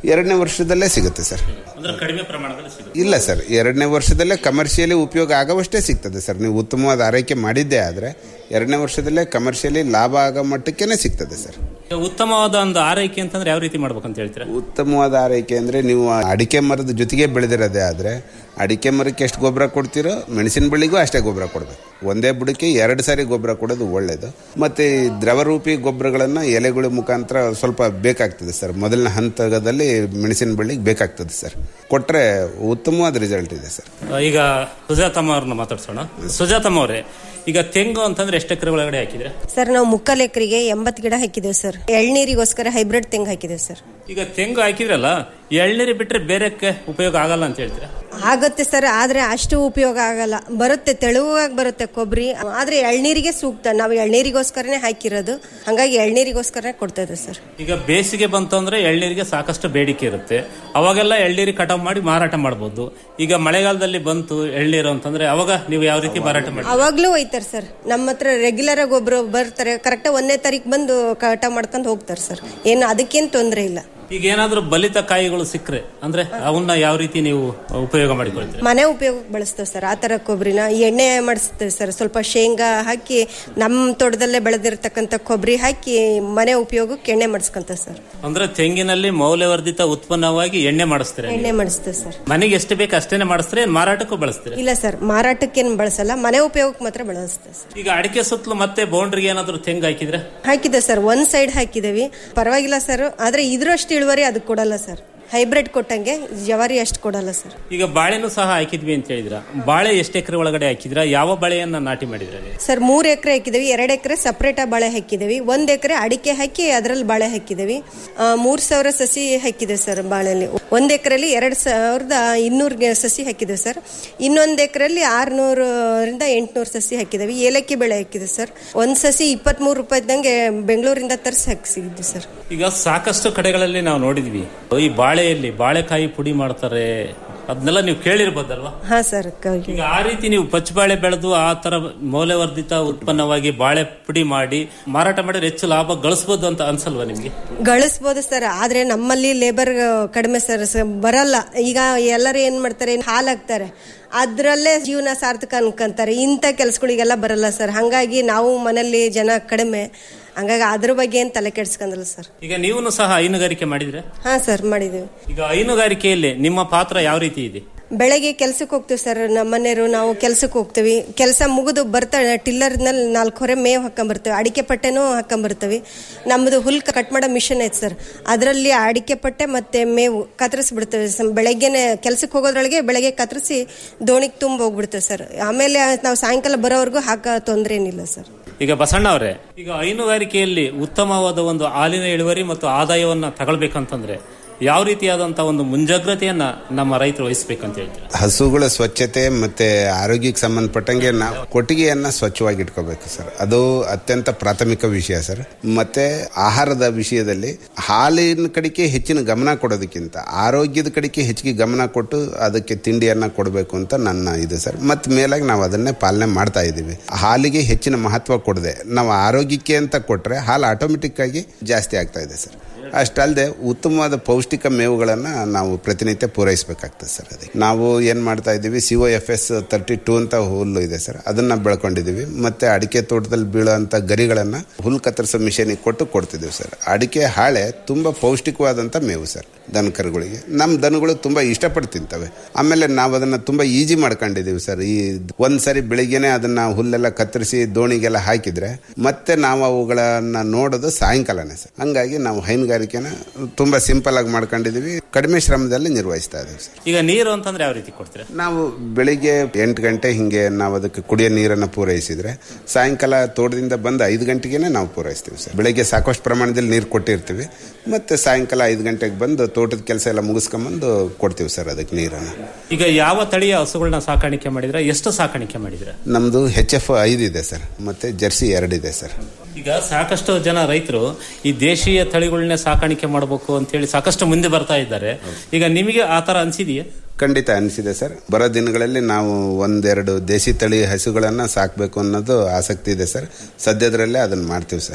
ಎರಡನೇ ವರ್ಷದಲ್ಲೇ ಸಿಗುತ್ತೆ ಸರ್ ಅಂದ್ರೆ ಕಡಿಮೆ ಪ್ರಮಾಣದಲ್ಲಿ ಸಿಗುತ್ತೆ ಇಲ್ಲ ಸರ್ ಎರಡನೇ ವರ್ಷದಲ್ಲೇ ಕಮರ್ಷಿಯಲಿ ಉಪಯೋಗ ಆಗೋವಷ್ಟೇ ಸಿಗ್ತದೆ ಸರ್ ನೀವು ಉತ್ತಮವಾದ ಆರೈಕೆ ಮಾಡಿದ್ದೇ ಆದರೆ ಎರಡನೇ ವರ್ಷದಲ್ಲೇ ಕಮರ್ಷಿಯಲಿ ಲಾಭ ಆಗೋ ಮಟ್ಟಕ್ಕೇ ಸಿಗ್ತದೆ ಸರ್ ಈಗ ಉತ್ತಮವಾದ ಒಂದು ಆರೈಕೆ ಅಂತಂದ್ರೆ ಯಾವ ರೀತಿ ಮಾಡ್ಬೇಕಂತ ಹೇಳ್ತೀರಾ ಉತ್ತಮವಾದ ಆರೈಕೆ ಅಂದರೆ ನೀವು ಅಡಿಕೆ ಮರದ ಜೊತೆಗೆ ಬೆಳೆದಿರೋದೇ ಆದರೆ ಅಡಿಕೆ ಮರಕ್ಕೆ ಎಷ್ಟು ಗೊಬ್ಬರ ಕೊಡ್ತೀರೋ ಮೆಣಸಿನ ಬಳ್ಳಿಗೂ ಅಷ್ಟೇ ಗೊಬ್ಬರ ಕೊಡಬೇಕು ಒಂದೇ ಬುಡಕ್ಕೆ ಎರಡು ಸಾರಿ ಗೊಬ್ಬರ ಕೊಡೋದು ಒಳ್ಳೆಯದು ಮತ್ತು ಈ ದ್ರವರೂಪಿ ಗೊಬ್ಬರಗಳನ್ನು ಎಲೆಗಳ ಮುಖಾಂತರ ಸ್ವಲ್ಪ ಬೇಕಾಗ್ತದೆ ಸರ್ ಮೊದಲನೇ ಹಂತದಲ್ಲಿ ಮೆಣಸಿನ ಬಳ್ಳಿಗೆ ಬೇಕಾಗ್ತದೆ ಸರ್ ಕೊಟ್ಟರೆ ಉತ್ತಮವಾದ ರಿಸಲ್ಟ್ ಇದೆ ಸರ್ ಈಗ ಸುಜಾತಮ್ಮ ಅವ್ರನ್ನ ಮಾತಾಡ್ಸೋಣ ಸುಜಾತಮ್ಮ ಅವರೇ ಈಗ ತೆಂಗು ಅಂತಂದ್ರೆ ಎಷ್ಟು ಎಕರೆ ಒಳಗಡೆ ಹಾಕಿದ್ರೆ ಸರ್ ನಾವು ಮುಕ್ಕಲ್ ಎಕರೆಗೆ ಎಂಬತ್ತು ಗಿಡ ಹಾಕಿದ್ದೇವೆ ಸರ್ ಎಳ್ನೀರಿಗೋಸ್ಕರ ಹೈಬ್ರಿಡ್ ತೆಂಗು ಹಾಕಿದ್ದೇವೆ ಸರ್ ಈಗ ತೆಂಗು ಹಾಕಿದ್ರಲ್ಲ ಎಳ್ನೀರು ಬಿಟ್ರೆ ಬೇರೆಕ್ಕೆ ಉಪಯೋಗ ಆಗಲ್ಲ ಅಂತ ಹೇಳ್ತೀರಾ ಆಗುತ್ತೆ ಸರ್ ಆದ್ರೆ ಅಷ್ಟು ಉಪಯೋಗ ಆಗಲ್ಲ ಬರುತ್ತೆ ತೆಳುವಾಗಿ ಬರುತ್ತೆ ಕೊಬ್ಬರಿ ಆದ್ರೆ ಎಳ್ನೀರಿಗೆ ಸೂಕ್ತ ನಾವು ಎಳ್ನೀರಿಗೋಸ್ಕರನೇ ಹಾಕಿರೋದು ಹಂಗಾಗಿ ಎಳ್ನೀರಿಗೋಸ್ಕರನೇ ಕೊಡ್ತಾ ಇದ್ದೀವಿ ಸರ್ ಈಗ ಬೇಸಿಗೆ ಬಂತು ಅಂದ್ರೆ ಎಳ್ನೀರಿಗೆ ಸಾಕಷ್ಟು ಬೇಡಿಕೆ ಇರುತ್ತೆ ಅವಾಗೆಲ್ಲ ಎಳ್ನೀರು ಕಟಾವ್ ಮಾಡಿ ಮಾರಾಟ ಮಾಡ್ಬೋದು ಈಗ ಮಳೆಗಾಲದಲ್ಲಿ ಬಂತು ಎಳ್ನೀರು ಅಂತಂದ್ರೆ ಅವಾಗ ನೀವು ಯಾವ ರೀತಿ ಮಾರಾಟ ಮಾಡಿ ಅವಾಗ್ಲೂ ಒಯ್ತಾರೆ ಸರ್ ನಮ್ಮ ಹತ್ರ ರೆಗ್ಯುಲರ್ ಆಗಿ ಒಬ್ರು ಬರ್ತಾರೆ ಕರೆಕ್ಟ್ ಒಂದನೇ ತಾರೀಕು ಬಂದು ಕಟ ಮಾಡ್ಕೊಂಡು ಹೋಗ್ತಾರೆ ಸರ್ ಏನು ಅದಕ್ಕೇನು ತೊಂದರೆ ಇಲ್ಲ ಈಗ ಏನಾದ್ರೂ ಬಲಿತ ಕಾಯಿಗಳು ಸಿಕ್ಕರೆ ಅಂದ್ರೆ ಅವನ್ನ ಯಾವ ರೀತಿ ನೀವು ಉಪಯೋಗ ಮಾಡಿಕೊಳ್ತೀರಾ ಮನೆ ಉಪಯೋಗಕ್ಕೆ ಬಳಸ್ತೇವೆ ಸರ್ ಆ ಥರ ಕೊಬ್ಬರಿನ ಎಣ್ಣೆ ಮಾಡಿಸ್ತೇವೆ ಸರ್ ಸ್ವಲ್ಪ ಶೇಂಗಾ ಹಾಕಿ ನಮ್ಮ ತೋಟದಲ್ಲೇ ಬೆಳೆದಿರ್ತಕ್ಕಂಥ ಕೊಬ್ಬರಿ ಹಾಕಿ ಮನೆ ಉಪಯೋಗಕ್ಕೆ ಎಣ್ಣೆ ಮಾಡಿಸ್ಕೊಂತ ಸರ್ ಅಂದ್ರೆ ತೆಂಗಿನಲ್ಲಿ ಮೌಲ್ಯವರ್ಧಿತ ಉತ್ಪನ್ನವಾಗಿ ಎಣ್ಣೆ ಮಾಡಿಸ್ತೀರಾ ನೀವು? ಎಣ್ಣೆ ಮಾಡಿಸ್ತೇವೆ ಸರ್ ಮನೆಗೆ ಎಷ್ಟು ಬೇಕು ಅಷ್ಟೇನೆ ಮಾಡಿಸ್ತೀರಾ ಏನ್ ಮಾರಾಟಕ್ಕೂ ಬಳಸ್ತೀರಾ ಇಲ್ಲ ಸರ್ ಮಾರಾಟಕ್ಕೇನು ಬಳಸಲ್ಲ ಮನೆ ಉಪಯೋಗಕ್ಕೆ ಮಾತ್ರ ಬಳಸ್ತೇವೆ ಸರ್ ಈಗ ಅಡಿಕೆ ಸುತ್ತಲೂ ಮತ್ತೆ ಬೌಂಡ್ರಿಗೆ ಏನಾದ್ರು ತೆಂಗು ಹಾಕಿದ್ರೆ ಹಾಕಿದೆ ಸರ್ ಒಂದ್ ಸೈಡ್ ಹಾಕಿದೇವಿ ಪರವಾಗಿಲ್ಲ ಸರ್ ಆದ್ರೆ ಇದ್ರಷ್ಟು ಇಳುವರಿ ಅದಕ್ಕೆ ಕೊಡಲ್ಲ ಸರ್ ಹೈಬ್ರಿಡ್ ಕೊಟ್ಟಂಗೆ ಜವಾರಿ ಅಷ್ಟು ಕೊಡಲ್ಲ ಸರ್ ಈಗ ಬಾಳೆನೂ ಸಹ ಹಾಕಿದ್ವಿ ಅಂತ ಹೇಳಿದ್ರ ಬಾಳೆ ಎಷ್ಟು ಎಕರೆ ಒಳಗಡೆ ಹಾಕಿದ್ರ ಯಾವ ಬಾಳೆಯನ್ನ ನಾಟಿ ಮಾಡಿದ್ರೆ ಸರ್ ಮೂರ್ ಎಕರೆ ಹಾಕಿದೇವಿ ಎರಡು ಎಕರೆ ಸಪ್ರೇಟ್ ಬಾಳೆ ಹಾಕಿದೇವಿ ಒಂದ್ ಎಕರೆ ಅಡಿಕೆ ಹಾಕಿ ಅದ್ರಲ್ಲಿ ಬಾಳೆ ಹಾಕಿದೇವಿ ಆ, ಮೂರ್ ಸಾವಿರ ಸಸಿ ಹಾಕಿದೆ ಸರ್ ಬಾಳೆಲಿ ಒಂದ್ ಎಕರೆಲಿ ಎರಡ್ ಸಾವಿರದ ಇನ್ನೂರು ಸಸಿ ಹಾಕಿದೆ ಸರ್ ಇನ್ನೊಂದ್ ಎಕರೆಲಿ ಆರ್ನೂರರಿಂದ ಎಂಟ್ನೂರು ಸಸಿ ಹಾಕಿದೇವಿ ಏಲಕ್ಕಿ ಬೆಳೆ ಹಾಕಿದೆ ಸರ್ ಒಂದ್ ಸಸಿ ಇಪ್ಪತ್ಮೂರು ರೂಪಾಯಿದಂಗೆ ಬೆಂಗಳೂರಿಂದ ತರಿಸಿ ಹಾಕಿಸಿದ್ದು ಸರ್ ಈಗ ಸಾಕಷ್ಟು ಕಡೆಗಳಲ್ಲಿ ನಾವು ನೋಡಿದ್ವಿ ಈ ಬಾಳೆಯಲ್ಲಿ ಬಾಳೆಕಾಯಿ ಪುಡಿ ಮಾಡ್ತಾರೆ ಅದನ್ನೆಲ್ಲ ನೀವು ಕೇಳಿರ್ಬೋದಲ್ವಾ ಹಾ ಸರ್ ಈಗ ಆ ರೀತಿ ನೀವು ಪಚ್ಚಬಾಳೆ ಬೆಳೆದು ಆ ತರ ಮೌಲ್ಯವರ್ಧಿತ ಉತ್ಪನ್ನವಾಗಿ ಬಾಳೆ ಪುಡಿ ಮಾಡಿ ಮಾರಾಟ ಮಾಡಿದ್ರೆ ಹೆಚ್ಚು ಲಾಭ ಗಳಿಸಬಹುದು ಅಂತ ಅನ್ಸಲ್ವಾ ನಿಮ್ಗೆ ಗಳಿಸ್ಬೋದು ಸರ್ ಆದ್ರೆ ನಮ್ಮಲ್ಲಿ ಲೇಬರ್ ಕಡಿಮೆ ಸರ್ ಸ- ಬರಲ್ಲ ಈಗ ಎಲ್ಲರೂ ಏನ್ ಮಾಡ್ತಾರೆ ಹಾಲು ಹಾಕ್ತಾರೆ ಅದ್ರಲ್ಲೇ ಜೀವನ ಸಾರ್ಥಕ ಅನ್ಕೊಂತಾರೆ ಇಂಥ ಕೆಲ್ಸಗಳಿಗೆಲ್ಲ ಬರಲ್ಲ ಸರ್ ಹಂಗಾಗಿ ನಾವು ಮನೇಲಿ ಜನ ಕಡಿಮೆ ಹಂಗಾಗಿ ಅದ್ರ ಬಗ್ಗೆ ಏನ್ ತಲೆ ಕೆಡ್ಸ್ಕೊಂಡಲ್ಲ ಸರ್ ಈಗ ನೀವು ಸಹ ಹೈನುಗಾರಿಕೆ ಮಾಡಿದ್ರೆ ಹಾ ಸರ್ ಮಾಡಿದೀವಿ ಈಗ ಹೈನುಗಾರಿಕೆಯಲ್ಲಿ ನಿಮ್ಮ ಪಾತ್ರ ಯಾವ ರೀತಿ ಇದೆ ಬೆಳಗ್ಗೆ ಕೆಲ್ಸಕ್ಕೆ ಹೋಗ್ತೀವಿ ಸರ್ ನಮ್ಮನೆಯವರು ನಾವು ಕೆಲ್ಸಕ್ಕೆ ಹೋಗ್ತೀವಿ ಕೆಲಸ ಮುಗಿದು ಬರ್ತಾಳೆ ಟಿಲ್ಲರ್ನಲ್ಲಿ ನಾಲ್ಕು ಹೊರೆ ಮೇವು ಹಾಕೊಂಬರ್ತೀವಿ ಅಡಿಕೆ ಪಟ್ಟೆನೂ ಹಾಕೊಂಬರ್ತೀವಿ ನಮ್ಮದು ಹುಲ್ ಕಟ್ ಮಾಡೋ ಮಿಷನ್ ಐತೆ ಸರ್ ಅದರಲ್ಲಿ ಅಡಿಕೆ ಪಟ್ಟೆ ಮತ್ತೆ ಮೇವು ಕತ್ತರಿಸ್ಬಿಡ್ತೇವೆ ಸ- ಬೆಳಗ್ಗೆನೆ ಕೆಲ್ಸಕ್ಕೆ ಹೋಗೋದ್ರೊಳಗೆ ಬೆಳಗ್ಗೆ ಕತ್ತರಿಸಿ ದೋಣಿಗೆ ತುಂಬ ಹೋಗ್ಬಿಡ್ತೇವೆ ಸರ್ ಆಮೇಲೆ ನಾವು ಸಾಯಂಕಾಲ ಬರೋವರೆಗೂ ಹಾಕೋ ತೊಂದರೆ ಏನಿಲ್ಲ ಸರ್ ಈಗ ಬಸಣ್ಣ ಅವರೇ ಈಗ ಹೈನುಗಾರಿಕೆಯಲ್ಲಿ ಉತ್ತಮವಾದ ಒಂದು ಹಾಲಿನ ಇಳುವರಿ ಮತ್ತು ಆದಾಯವನ್ನ ತಗೊಳ್ಬೇಕಂತಂದ್ರೆ ಯಾವ ರೀತಿಯಾದಂತಹ ಒಂದು ಮುಂಜಾಗ್ರತೆಯನ್ನ ನಮ್ಮ ರೈತರು ವಹಿಸ್ಬೇಕಂತ ಹೇಳ್ತೀರಾ ಹಸುಗಳ ಸ್ವಚ್ಛತೆ ಮತ್ತೆ ಆರೋಗ್ಯಕ್ಕೆ ಸಂಬಂಧಪಟ್ಟಂಗೆ ನಾವು ಕೊಟ್ಟಿಗೆಯನ್ನ ಸ್ವಚ್ಛವಾಗಿ ಇಟ್ಕೋಬೇಕು ಸರ್ ಅದು ಅತ್ಯಂತ ಪ್ರಾಥಮಿಕ ವಿಷಯ ಸರ್ ಮತ್ತೆ ಆಹಾರದ ವಿಷಯದಲ್ಲಿ ಹಾಲಿನ ಕಡೆಗೆ ಹೆಚ್ಚಿನ ಗಮನ ಕೊಡೋದಕ್ಕಿಂತ ಆರೋಗ್ಯದ ಕಡೆಗೆ ಹೆಚ್ಚಿಗೆ ಗಮನ ಕೊಟ್ಟು ಅದಕ್ಕೆ ತಿಂಡಿಯನ್ನ ಕೊಡಬೇಕು ಅಂತ ನನ್ನ ಇದು ಸರ್ ಮತ್ತೆ ಮೇಲಾಗಿ ನಾವು ಅದನ್ನೇ ಪಾಲನೆ ಮಾಡ್ತಾ ಇದ್ದೀವಿ ಹಾಲಿಗೆ ಹೆಚ್ಚಿನ ಮಹತ್ವ ಕೊಡದೆ ನಾವು ಆರೋಗ್ಯಕ್ಕೆ ಅಂತ ಕೊಟ್ರೆ ಹಾಲು ಆಟೋಮೆಟಿಕ್ ಆಗಿ ಜಾಸ್ತಿ ಆಗ್ತಾ ಇದೆ ಸರ್ ಅಷ್ಟಲ್ಲದೆ ಉತ್ತಮವಾದ ಪೌಷ್ಟಿಕ ಮೇವುಗಳನ್ನು ನಾವು ಪ್ರತಿನಿತ್ಯ ಪೂರೈಸಬೇಕಾಗ್ತದೆ ಸರ್ ಅದಕ್ಕೆ ನಾವು ಏನು ಮಾಡ್ತಾ ಇದ್ದೀವಿ C O F S thirty two ಅಂತ ಹುಲ್ಲು ಇದೆ ಸರ್ ಅದನ್ನ ಬೆಳ್ಕೊಂಡಿದ್ದೀವಿ ಮತ್ತೆ ಅಡಿಕೆ ತೋಟದಲ್ಲಿ ಬೀಳುವಂಥ ಗರಿಗಳನ್ನು ಹುಲ್ ಕತ್ತರಿಸೋ ಮಿಷನಿಗೆ ಕೊಟ್ಟು ಕೊಡ್ತಿದ್ದೀವಿ ಸರ್ ಅಡಿಕೆ ಹಾಳೆ ತುಂಬ ಪೌಷ್ಟಿಕವಾದಂಥ ಮೇವು ಸರ್ ದನ ಕರುಗಳಿಗೆ ನಮ್ಮ ದನಗಳು ತುಂಬ ಇಷ್ಟಪಟ್ಟು ತಿಂತವೆ ಆಮೇಲೆ ನಾವು ಅದನ್ನು ತುಂಬ ಈಜಿ ಮಾಡ್ಕೊಂಡಿದ್ದೀವಿ ಸರ್ ಈ ಒಂದು ಸರಿ ಬೆಳಿಗ್ಗೆನೆ ಅದನ್ನ ಹುಲ್ಲೆಲ್ಲ ಕತ್ತರಿಸಿ ದೋಣಿಗೆಲ್ಲ ಹಾಕಿದ್ರೆ ಮತ್ತೆ ನಾವು ಅವುಗಳನ್ನ ನೋಡೋದು ಸಾಯಂಕಾಲನೇ ಸರ್ ಹಂಗಾಗಿ ನಾವು ಹೈನುಗಾರಿಕೆನ ತುಂಬ ಸಿಂಪಲ್ ಆಗಿ ಮಾಡ್ಕೊಂಡಿದ್ದೀವಿ ಕಡಿಮೆ ಶ್ರಮದಲ್ಲಿ ನಿರ್ವಹಿಸ್ತಾ ಇದ್ದೀವಿ ಸರ್ ಈಗ ನೀರು ಅಂತಂದ್ರೆ ಯಾವ ರೀತಿ ಕೊಡ್ತೀರಾ ನಾವು ಬೆಳಿಗ್ಗೆ ಎಂಟು ಗಂಟೆ ಹಿಂಗೆ ನಾವು ಅದಕ್ಕೆ ಕುಡಿಯೋ ನೀರನ್ನು ಪೂರೈಸಿದ್ರೆ ಸಾಯಂಕಾಲ ತೋಟದಿಂದ ಬಂದು ಐದು ಗಂಟೆಗೆ ನಾವು ಪೂರೈಸ್ತೀವಿ ಸರ್ ಬೆಳಿಗ್ಗೆ ಸಾಕಷ್ಟು ಪ್ರಮಾಣದಲ್ಲಿ ನೀರು ಕೊಟ್ಟಿರ್ತೀವಿ ಮತ್ತೆ ಸಾಯಂಕಾಲ ಐದು ಗಂಟೆಗೆ ಬಂದು ತೋಟದ ಕೆಲಸ ಎಲ್ಲ ಮುಗಿಸ್ಕೊಂಬಂದು ಕೊಡ್ತೀವಿ ಸರ್ ಅದಕ್ಕೆ ನೀರನ್ನು ಈಗ ಯಾವ ತಳಿಯ ಹಸುಗಳನ್ನ ಸಾಕಾಣಿಕೆ ಮಾಡಿದ್ರೆ ಎಷ್ಟು ಸಾಕಾಣಿಕೆ ಮಾಡಿದ್ರೆ ನಮ್ಮದು ಹೆಚ್ ಎಫ್ ಐದು ಇದೆ ಸರ್ ಮತ್ತೆ ಜರ್ಸಿ ಎರಡಿದೆ ಸರ್ ಈಗ ಸಾಕಷ್ಟು ಜನ ರೈತರು ಈ ದೇಶೀಯ ತಳಿಗಳನ್ನೇ ಸಾಕಾಣಿಕೆ ಮಾಡಬೇಕು ಅಂತ ಹೇಳಿ ಸಾಕಷ್ಟು ಮುಂದೆ ಬರ್ತಾ ಇದ್ದಾರೆ ಈಗ ನಿಮಗೆ ಆ ತರ ಅನ್ಸಿದೆಯಾ ಖಂಡಿತ ಅನಿಸಿದೆ ಸರ್ ಬರೋ ದಿನಗಳಲ್ಲಿ ನಾವು ಒಂದೆರಡು ದೇಸಿ ತಳಿ ಹಸುಗಳನ್ನು ಸಾಕಬೇಕು ಅನ್ನೋದು ಆಸಕ್ತಿ ಇದೆ ಸರ್ ಸದ್ಯದರಲ್ಲೇ ಅದನ್ನು ಮಾಡ್ತೀವಿ ಸರ್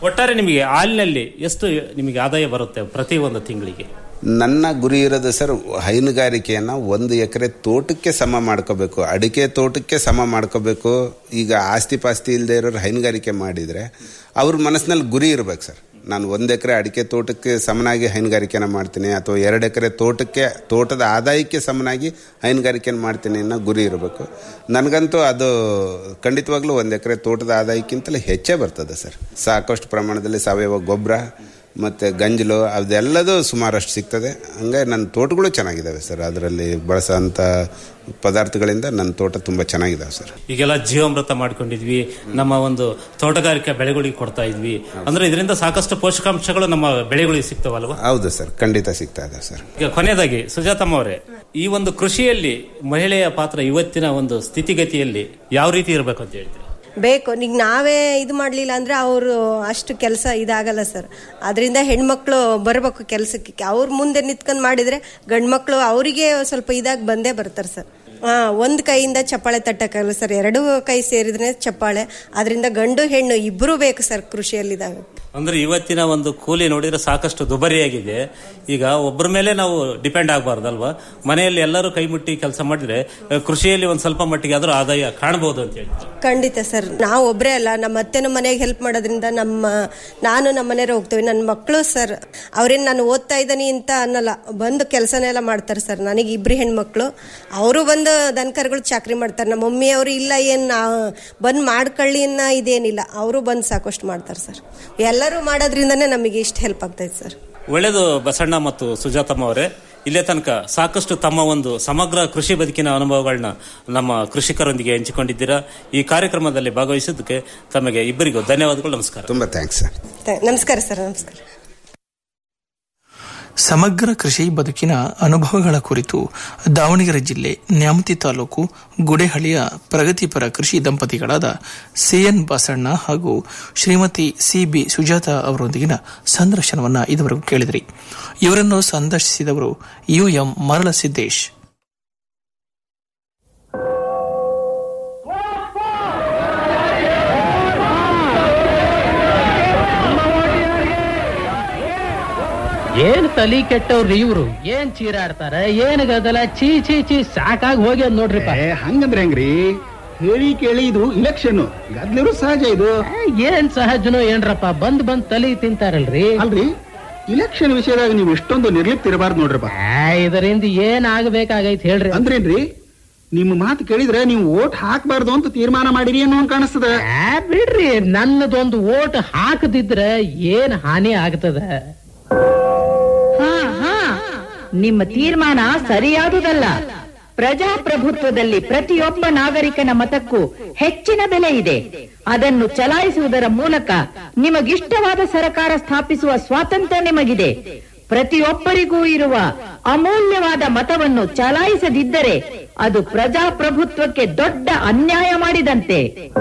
ಒಟ್ಟಾರೆ ನಿಮಗೆ ಹಾಲಿನಲ್ಲಿ ಎಷ್ಟು ನಿಮಗೆ ಆದಾಯ ಬರುತ್ತೆ ಪ್ರತಿ ಒಂದು ತಿಂಗಳಿಗೆ ನನ್ನ ಗುರಿ ಇರೋದು ಸರ್ ಹೈನುಗಾರಿಕೆಯನ್ನು ಒಂದು ಎಕರೆ ತೋಟಕ್ಕೆ ಸಮ ಮಾಡ್ಕೋಬೇಕು ಅಡಿಕೆ ತೋಟಕ್ಕೆ ಸಮ ಮಾಡ್ಕೋಬೇಕು ಈಗ ಆಸ್ತಿ ಪಾಸ್ತಿ ಇಲ್ಲದೆ ಇರೋರು ಹೈನುಗಾರಿಕೆ ಮಾಡಿದರೆ ಅವ್ರ ಮನಸ್ಸಿನಲ್ಲಿ ಗುರಿ ಇರ್ಬೇಕು ಸರ್ ನಾನು ಒಂದು ಎಕರೆ ಅಡಿಕೆ ತೋಟಕ್ಕೆ ಸಮನಾಗಿ ಹೈನುಗಾರಿಕೆನ ಮಾಡ್ತೀನಿ ಅಥವಾ ಎರಡು ಎಕರೆ ತೋಟಕ್ಕೆ ತೋಟದ ಆದಾಯಕ್ಕೆ ಸಮನಾಗಿ ಹೈನುಗಾರಿಕೆನ ಮಾಡ್ತೀನಿ ಅನ್ನೋ ಗುರಿ ಇರಬೇಕು ನನಗಂತೂ ಅದು ಖಂಡಿತವಾಗ್ಲೂ ಒಂದು ಎಕರೆ ತೋಟದ ಆದಾಯಕ್ಕಿಂತಲೂ ಹೆಚ್ಚೇ ಬರ್ತದೆ ಸರ್ ಸಾಕಷ್ಟು ಪ್ರಮಾಣದಲ್ಲಿ ಸಾವಯವ ಗೊಬ್ಬರ ಮತ್ತು ಗಂಜಲು ಅದೆಲ್ಲದೂ ಸುಮಾರಷ್ಟು ಸಿಗ್ತದೆ ಹಂಗಾಗಿ ನನ್ನ ತೋಟಗಳು ಚೆನ್ನಾಗಿದ್ದಾವೆ ಸರ್ ಅದರಲ್ಲಿ ಬಳಸೋಂಥ ಪದಾರ್ಥಗಳಿಂದ ನನ್ನ ತೋಟ ತುಂಬ ಚೆನ್ನಾಗಿದ್ದಾವೆ ಸರ್ ಈಗೆಲ್ಲ ಜೀವಾಮೃತ ಮಾಡ್ಕೊಂಡಿದ್ವಿ ನಮ್ಮ ಒಂದು ತೋಟಗಾರಿಕಾ ಬೆಳೆಗಳಿಗೆ ಕೊಡ್ತಾ ಇದ್ವಿ ಅಂದ್ರೆ ಇದರಿಂದ ಸಾಕಷ್ಟು ಪೋಷಕಾಂಶಗಳು ನಮ್ಮ ಬೆಳೆಗಳಿಗೆ ಸಿಗ್ತಾವಲ್ವಾ ಹೌದು ಸರ್ ಖಂಡಿತ ಸಿಗ್ತಾ ಇದೆ ಸರ್ ಈಗ ಕೊನೆಯದಾಗಿ ಸುಜಾತಮ್ಮ ಅವರೇ ಈ ಒಂದು ಕೃಷಿಯಲ್ಲಿ ಮಹಿಳೆಯ ಪಾತ್ರ ಇವತ್ತಿನ ಒಂದು ಸ್ಥಿತಿಗತಿಯಲ್ಲಿ ಯಾವ ರೀತಿ ಇರಬೇಕು ಅಂತ ಹೇಳ್ತೀರಿ ಬೇಕು ಈಗ ನಾವೇ ಇದು ಮಾಡಲಿಲ್ಲ ಅಂದ್ರೆ ಅವರು ಅಷ್ಟು ಕೆಲಸ ಇದಾಗಲ್ಲ ಸರ್ ಅದರಿಂದ ಹೆಣ್ಮಕ್ಳು ಬರಬೇಕು ಕೆಲಸಕ್ಕೆ ಅವ್ರ ಮುಂದೆ ನಿಂತ್ಕೊಂಡು ಮಾಡಿದ್ರೆ ಗಂಡು ಮಕ್ಕಳು ಅವರಿಗೆ ಸ್ವಲ್ಪ ಇದಾಗಿ ಬಂದೇ ಬರ್ತಾರೆ ಸರ್ ಹಾ ಒಂದು ಕೈಯಿಂದ ಚಪ್ಪಾಳೆ ತಟ್ಟಕ್ಕಾಗಲ್ಲ ಸರ್ ಎರಡು ಕೈ ಸೇರಿದ್ರೆ ಚಪ್ಪಾಳೆ ಅದರಿಂದ ಗಂಡು ಹೆಣ್ಣು ಇಬ್ಬರು ಬೇಕು ಸರ್ ಕೃಷಿಯಲ್ಲಿದಾಗ ಅಂದ್ರೆ ಇವತ್ತಿನ ಒಂದು ಕೂಲಿ ನೋಡಿದ್ರೆ ಸಾಕಷ್ಟು ದುಬಾರಿಯಾಗಿದೆ ಈಗ ಒಬ್ಬರ ಮೇಲೆ ನಾವು ಡಿಪೆಂಡ್ ಆಗಬಾರ್ದಲ್ವಾ ಮನೆಯಲ್ಲಿ ಎಲ್ಲರೂ ಕೈ ಮುಟ್ಟಿ ಕೆಲಸ ಮಾಡಿದ್ರೆ ಅಹ್, ಕೃಷಿಯಲ್ಲಿ ಒಂದು ಸ್ವಲ್ಪ ಮಟ್ಟಿಗೆ ಆದ್ರೂ ಆದಾಯ ಕಾಣಬಹುದು ಅಂತ ಹೇಳಿ ಖಂಡಿತ ಸರ್ ನಾವು ಒಬ್ಬರೇ ಅಲ್ಲ ನಮ್ಮ ಅತ್ತೆನೂ ಮನೆಗೆ ಹೆಲ್ಪ್ ಮಾಡೋದ್ರಿಂದ ನಮ್ಮ ನಾನು ನಮ್ಮ ಮನೆಯವ್ರು ಹೋಗ್ತೇವೆ ನನ್ನ ಮಕ್ಕಳು ಸರ್ ಅವ್ರೇನು ನಾನು ಓದ್ತಾ ಇದ್ದೀನಿ ಅಂತ ಅನ್ನಲ್ಲ ಬಂದು ಕೆಲಸನೆಲ್ಲ ಮಾಡ್ತಾರೆ ಸರ್ ನನಗೆ ಇಬ್ರು ಹೆಣ್ಮಕ್ಳು ಅವರು ಬಂದು ದನಕರುಗಳು ಚಾಕ್ರಿ ಮಾಡ್ತಾರೆ ನಮ್ಮ ಮಮ್ಮಿ ಅವರು ಇಲ್ಲ ಏನು ಬಂದು ಮಾಡ್ಕೊಳ್ಳಿ ಅನ್ನೋ ಇದೇನಿಲ್ಲ ಅವರು ಬಂದು ಸಾಕಷ್ಟು ಮಾಡ್ತಾರೆ ಸರ್ ಎಲ್ಲರೂ ಮಾಡೋದ್ರಿಂದನೇ ನಮಗೆ ಇಷ್ಟು ಹೆಲ್ಪ್ ಆಗ್ತೈತೆ ಸರ್ ಒಳ್ಳೆಯದು ಬಸಣ್ಣ ಮತ್ತು ಸುಜಾತಮ್ಮ ಅವರೇ ಇಲ್ಲೇ ತನಕ ಸಾಕಷ್ಟು ತಮ್ಮ ಒಂದು ಸಮಗ್ರ ಕೃಷಿ ಬದುಕಿನ ಅನುಭವಗಳನ್ನ ನಮ್ಮ ಕೃಷಿಕರೊಂದಿಗೆ ಹಂಚಿಕೊಂಡಿದ್ದೀರಾ ಈ ಕಾರ್ಯಕ್ರಮದಲ್ಲಿ ಭಾಗವಹಿಸಿದ್ದಕ್ಕೆ ತಮಗೆ ಇಬ್ಬರಿಗೂ ಧನ್ಯವಾದಗಳು ನಮಸ್ಕಾರ ತುಂಬ ಥ್ಯಾಂಕ್ಸ್ ಸರ್ ಥ- ನಮಸ್ಕಾರ ಸರ್ ನಮಸ್ಕಾರ ಸಮಗ್ರ ಕೃಷಿ ಬದುಕಿನ ಅನುಭವಗಳ ಕುರಿತು ದಾವಣಗೆರೆ ಜಿಲ್ಲೆ ನ್ಯಾಮತಿ ತಾಲೂಕು ಗುಡೆಹಳ್ಳಿಯ ಪ್ರಗತಿಪರ ಕೃಷಿ ದಂಪತಿಗಳಾದ ಸಿಎನ್ ಬಸಣ್ಣ ಹಾಗೂ ಶ್ರೀಮತಿ ಸಿಬಿ ಸುಜಾತ ಅವರೊಂದಿಗಿನ ಸಂದರ್ಶನವನ್ನ ಇದುವರೆಗೂ ಕೇಳಿದ್ರಿ ಇವರನ್ನು ಸಂದರ್ಶಿಸಿದವರು ಯುಎಂ ಮರಳಸಿದ್ದೇಶ್ ಏನ್ ತಲಿ ಕೆಟ್ಟವ್ರಿ ಇವ್ರು ಏನ್ ಚೀರಾಡ್ತಾರ ಏನ್ ಗದಲ ಚೀ ಚೀ ಚೀ ಸಾಕಾಗಿ ಹೋಗ್ಯದ ನೋಡ್ರಿಪ್ಪ ಹಂಗಂದ್ರೆ ಹೆಂಗ್ರಿ ಹೇಳಿ ಕೇಳಿ ಇದು ಇಲೆಕ್ಷನ್ ಗದ್ಲಿರು ಸಹಜ ಇದು ಏನ್ ಸಹಜನೋ ಏನ್ರಪ್ಪ ಬಂದ್ ಬಂದ್ ತಲಿ ತಿಂತಾರಲ್ರಿ ಅಲ್ರಿ ಇಲೆಕ್ಷನ್ ವಿಷಯದಾಗ ನೀವು ಇಷ್ಟೊಂದು ನಿರ್ಲಿಪ್ತ ಇರಬಾರ್ದು ನೋಡ್ರಪ್ಪ ಇದರಿಂದ ಏನ್ ಆಗ್ಬೇಕಾಗೈತ್ ಹೇಳ್ರಿ ಅಂದ್ರೇನ್ರಿ ನಿಮ್ಮ ಮಾತು ಕೇಳಿದ್ರೆ ನೀವು ಓಟ್ ಹಾಕ್ಬಾರ್ದು ಅಂತ ತೀರ್ಮಾನ ಮಾಡಿರಿ ಅನ್ನೋ ಹಂಗ್ ಕಾಣಿಸ್ತದ ಆ, ಬಿಡ್ರಿ ನನ್ನದೊಂದು ಓಟ್ ಹಾಕದಿದ್ರ ಏನ್ ಹಾನಿ ಆಗ್ತದ ಹಾ ಹಾ ನಿಮ್ಮ ತೀರ್ಮಾನ ಸರಿಯಾದುದಲ್ಲ ಪ್ರಜಾಪ್ರಭುತ್ವದಲ್ಲಿ ಪ್ರತಿಯೊಬ್ಬ ನಾಗರಿಕನ ಮತಕ್ಕೂ ಹೆಚ್ಚಿನ ಬೆಲೆ ಇದೆ ಅದನ್ನು ಚಲಾಯಿಸುವುದರ ಮೂಲಕ ನಿಮಗಿಷ್ಟವಾದ ಸರ್ಕಾರ ಸ್ಥಾಪಿಸುವ ಸ್ವಾತಂತ್ರ್ಯ ನಿಮಗಿದೆ ಪ್ರತಿಯೊಬ್ಬರಿಗೂ ಇರುವ ಅಮೂಲ್ಯವಾದ ಮತವನ್ನು ಚಲಾಯಿಸದಿದ್ದರೆ ಅದು ಪ್ರಜಾಪ್ರಭುತ್ವಕ್ಕೆ ದೊಡ್ಡ ಅನ್ಯಾಯ ಮಾಡಿದಂತೆ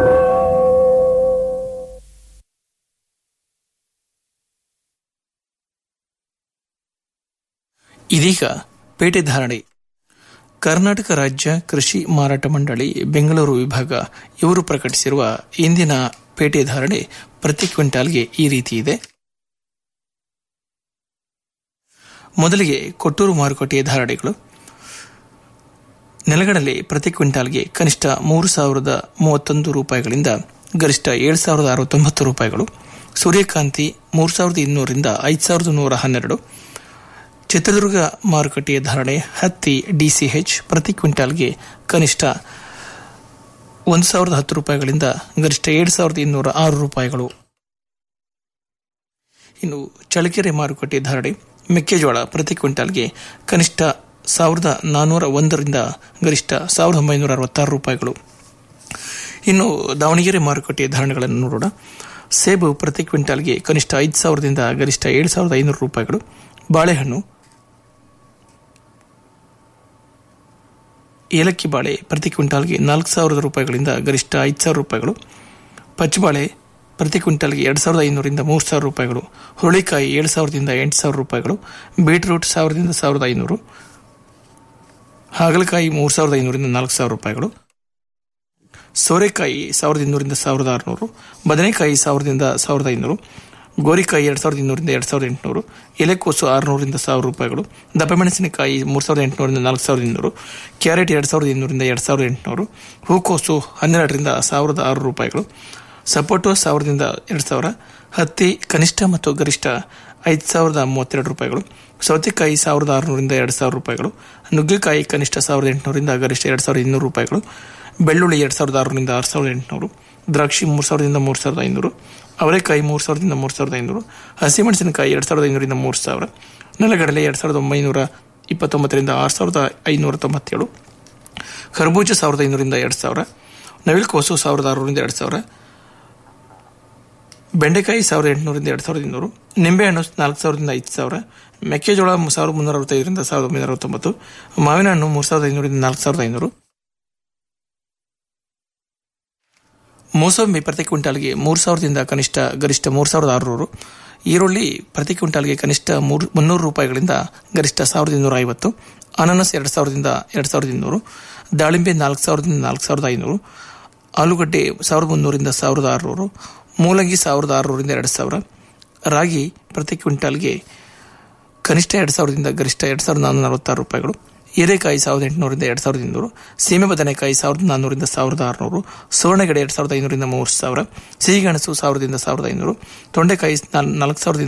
ಇದೀಗ ಪೇಟೆ ಧಾರಣೆ ಕರ್ನಾಟಕ ರಾಜ್ಯ ಕೃಷಿ ಮಾರಾಟ ಮಂಡಳಿ ಬೆಂಗಳೂರು ವಿಭಾಗ ಇವರು ಪ್ರಕಟಿಸಿರುವ ಇಂದಿನ ಪೇಟೆ ಧಾರಣೆ ಪ್ರತಿ ಕ್ವಿಂಟಾಲ್ಗೆ ಈ ರೀತಿ ಇದೆ ಮೊದಲಿಗೆ ಕೊಟ್ಟೂರು ಮಾರುಕಟ್ಟೆಯ ಧಾರಣೆಗಳು ನೆಲಗಡಲೆ ಪ್ರತಿ ಕ್ವಿಂಟಾಲ್ಗೆ ಕನಿಷ್ಠ ಮೂರು ಸಾವಿರದ ಮೂವತ್ತೊಂದು ರೂಪಾಯಿಗಳಿಂದ ಗರಿಷ್ಠ ಏಳು ಸಾವಿರದ ಅರವತ್ತೊಂಬತ್ತು ರೂಪಾಯಿಗಳು ಸೂರ್ಯಕಾಂತಿ ಮೂರು ಸಾವಿರದ ಇನ್ನೂರರಿಂದ ಐದು ಸಾವಿರದ ನೂರ ಹನ್ನೆರಡು ಚಿತ್ರದುರ್ಗ ಮಾರುಕಟ್ಟೆಯ ಧಾರಣೆ ಹತ್ತಿ ಡಿಸಿಎಚ್ ಪ್ರತಿ ಕ್ವಿಂಟಾಲ್ಗೆ ಕನಿಷ್ಠ ಒಂದು ಸಾವಿರದ ಹತ್ತು ರೂಪಾಯಿಗಳಿಂದ ಗರಿಷ್ಠ ಏಳು ಸಾವಿರದ ಇನ್ನೂರ ಆರು ರೂಪಾಯಿಗಳು ಇನ್ನು ಚಳ್ಳಕೆರೆ ಮಾರುಕಟ್ಟೆ ಧಾರಣೆ ಮೆಕ್ಕೆಜೋಳ ಪ್ರತಿ ಕ್ವಿಂಟಾಲ್ಗೆ ಕನಿಷ್ಠ ಸಾವಿರದ ನಾನ್ನೂರ ಒಂದರಿಂದ ಗರಿಷ್ಠ ಸಾವಿರದ ಒಂಬೈನೂರ ಅರವತ್ತಾರು ರೂಪಾಯಿಗಳು ಇನ್ನು ದಾವಣಗೆರೆ ಮಾರುಕಟ್ಟೆಯ ಧಾರಣೆಗಳನ್ನು ನೋಡೋಣ ಸೇಬು ಪ್ರತಿ ಕ್ವಿಂಟಾಲ್ಗೆ ಕನಿಷ್ಠ ಐದು ಸಾವಿರದಿಂದ ಗರಿಷ್ಠ ಏಳು ಸಾವಿರದ ಐನೂರು ರೂಪಾಯಿಗಳು ಬಾಳೆಹಣ್ಣು ಏಲಕ್ಕಿ ಬಾಳೆ ಪ್ರತಿ ಕ್ವಿಂಟಾಲ್ಗೆ ನಾಲ್ಕು ಸಾವಿರದ ರೂಪಾಯಿಗಳಿಂದ ಗರಿಷ್ಠ ಐದು ಸಾವಿರ ರೂಪಾಯಿಗಳು ಪಚ್ಚಬಾಳೆ ಪ್ರತಿ ಕ್ವಿಂಟಾಲ್ಗೆ ಎರಡು ಸಾವಿರದ ಐನೂರಿಂದ ಮೂರು ಸಾವಿರ ರೂಪಾಯಿಗಳು ಹುರುಳಿಕಾಯಿ ಏಳು ಸಾವಿರದಿಂದ ಎಂಟು ಸಾವಿರ ರೂಪಾಯಿಗಳು ಬೀಟ್ರೂಟ್ ಸಾವಿರದಿಂದ ಸಾವಿರದ ಐನೂರು ಹಾಗಲಕಾಯಿ ಮೂರು ಸಾವಿರದ ಐನೂರಿಂದ ನಾಲ್ಕು ಸಾವಿರ ರೂಪಾಯಿಗಳು ಸೋರೆಕಾಯಿ ಸಾವಿರದ ಇನ್ನೂರಿಂದ ಸಾವಿರದ ಆರುನೂರು ಬದನೆಕಾಯಿ ಸಾವಿರದಿಂದ ಸಾವಿರದ ಐನೂರು ಗೋರಿಕಾಯಿ ಎರಡು ಸಾವಿರದ ಇನ್ನೂರಿಂದ ಎರಡು ಸಾವಿರದ ಎಂಟುನೂರು ಎಲೆಕೋಸು ಆರುನೂರಿಂದ ಸಾವಿರ ರೂಪಾಯಿಗಳು ದಪ್ಪಮೆಣಸಿನಕಾಯಿ ಮೂರು ಸಾವಿರದ ಎಂಟುನೂರಿಂದ ನಾಲ್ಕು ಸಾವಿರದ ಇನ್ನೂರು ಕ್ಯಾರೆಟ್ ಎರಡು ಸಾವಿರದ ಇನ್ನೂರಿಂದ ಎರಡು ಸಾವಿರದ ಎಂಟುನೂರು ಹೂಕೋಸು ಹನ್ನೆರಡರಿಂದ ಸಾವಿರದ ಆರು ರೂಪಾಯಿಗಳು ಸಪೋಟೊ ಸಾವಿರದಿಂದ ಎರಡು ಸಾವಿರ ಹತ್ತಿ ಕನಿಷ್ಠ ಮತ್ತು ಗರಿಷ್ಠ ಐದು ಸಾವಿರದ ಮೂವತ್ತೆರಡು ರೂಪಾಯಿಗಳು ಸೌತೆಕಾಯಿ ಸಾವಿರದ ಆರುನೂರಿಂದ ಎರಡು ಸಾವಿರ ರೂಪಾಯಿಗಳು ನುಗ್ಗೆಕಾಯಿ ಕನಿಷ್ಠ ಸಾವಿರದ ಎಂಟುನೂರಿಂದ ಗರಿಷ್ಠ ಎರಡು ಸಾವಿರದ ಇನ್ನೂರು ರೂಪಾಯಿಗಳು ಬೆಳ್ಳುಳ್ಳಿ ಎರಡು ಸಾವಿರದ ಆರುನೂರಿಂದ ಆರು ಸಾವಿರದ ಎಂಟುನೂರು ದ್ರಾಕ್ಷಿ ಮೂರು ಸಾವಿರದಿಂದ ಮೂರು ಸಾವಿರದ ಐನೂರು ಅವರೆಕಾಯಿ ಮೂರು ಸಾವಿರದಿಂದ ಮೂರು ಸಾವಿರದ ಐನೂರು ಹಸಿಮೆಣಸಿನಕಾಯಿ ಎರಡು ಸಾವಿರದ ಐನೂರಿಂದ ಮೂರು ಸಾವಿರ ನೆಲಗಡಲೆ ಎರಡು ಸಾವಿರದ ಒಂಬೈನೂರ ಇಪ್ಪತ್ತೊಂಬತ್ತರಿಂದ ಆರು ಸಾವಿರದ ಐನೂರ ತೊಂಬತ್ತೇಳು ಕರ್ಬೂಜ ಸಾವಿರದ ಐನೂರಿಂದ ಎರಡು ಸಾವಿರ ನವಿಲುಕೋಸು ಸಾವಿರದ ಆರುನೂರಿಂದ ಎರಡು ಸಾವಿರ ಬೆಂಡೆಕಾಯಿ ಸಾವಿರದ ಎಂಟುನೂರಿಂದ ಎರಡು ಸಾವಿರದ ಇನ್ನೂರು ನಿಂಬೆಹಣ್ಣು ನಾಲ್ಕು ಸಾವಿರದಿಂದ ಐದು ಸಾವಿರ ಮೆಕ್ಕೆಜೋಳ ಸಾವಿರದ ಮುನ್ನೂರ ಅರವತ್ತೈದರಿಂದ ಸಾವಿರದ ಒಂಬೈನೂರ ಅರವತ್ತೊಂಬತ್ತು ಮಾವಿನ ಹಣ್ಣು ಮೂರು ಸಾವಿರದ ಐನೂರಿಂದ ನಾಲ್ಕು ಸಾವಿರದ ಐನೂರು ಮೋಸಂಬಿ ಪ್ರತಿ ಕ್ವಿಂಟಾಲ್ಗೆ ಮೂರು ಸಾವಿರದಿಂದ ಕನಿಷ್ಠ ಗರಿಷ್ಠ ಮೂರು ಸಾವಿರದ ಆರುನೂರು ಈರುಳ್ಳಿ ಪ್ರತಿ ಕ್ವಿಂಟಾಲ್ಗೆ ಕನಿಷ್ಠ ಮೂರು ಮುನ್ನೂರು ರೂಪಾಯಿಗಳಿಂದ ಗರಿಷ್ಠ ಸಾವಿರದ ಇನ್ನೂರ ಐವತ್ತು ಅನಾನಸ್ ಎರಡು ಸಾವಿರದಿಂದ ಎರಡು ಸಾವಿರದ ಇನ್ನೂರು ದಾಳಿಂಬೆ ನಾಲ್ಕು ಸಾವಿರದಿಂದ ನಾಲ್ಕು ಸಾವಿರದ ಐನೂರು ಆಲೂಗಡ್ಡೆ ಸಾವಿರದ ಮುನ್ನೂರಿಂದ ಸಾವಿರದ ಆರುನೂರು ಮೂಲಂಗಿ ಸಾವಿರದ ಆರುನೂರಿಂದ ಎರಡು ಸಾವಿರ ರಾಗಿ ಪ್ರತಿ ಕ್ವಿಂಟಾಲ್ಗೆ ಕನಿಷ್ಠ ಎರಡು ಸಾವಿರದಿಂದ ಗರಿಷ್ಠ ಎರಡು ಸಾವಿರದ ನಾನ್ನೂರ ನಲವತ್ತಾರು ರೂಪಾಯಿಗಳು ಹೀರೆಕಾಯಿ ಸಾವಿರದ ಎಂಟುನೂರಿಂದ ಎರಡು ಸಾವಿರದ ಇನ್ನೂರು ಸೀಮೆ ಬದನೆಕಾಯಿ ಸಾವಿರದ ನಾನ್ನೂರಿಂದ ಸಾವಿರದ ಆರುನೂರು ಸುವರ್ಣಗಡೆ ಎರಡು ಸಾವಿರದ ಐನೂರಿಂದ ಮೂರು ಸಾವಿರ ಸಿಹಿಗೆಣಸು ಸಾವಿರದಿಂದ ಸಾವಿರದ ಐನೂರು ತೊಂಡೆಕಾಯಿ ನಾಲ್ಕು ಸಾವಿರದ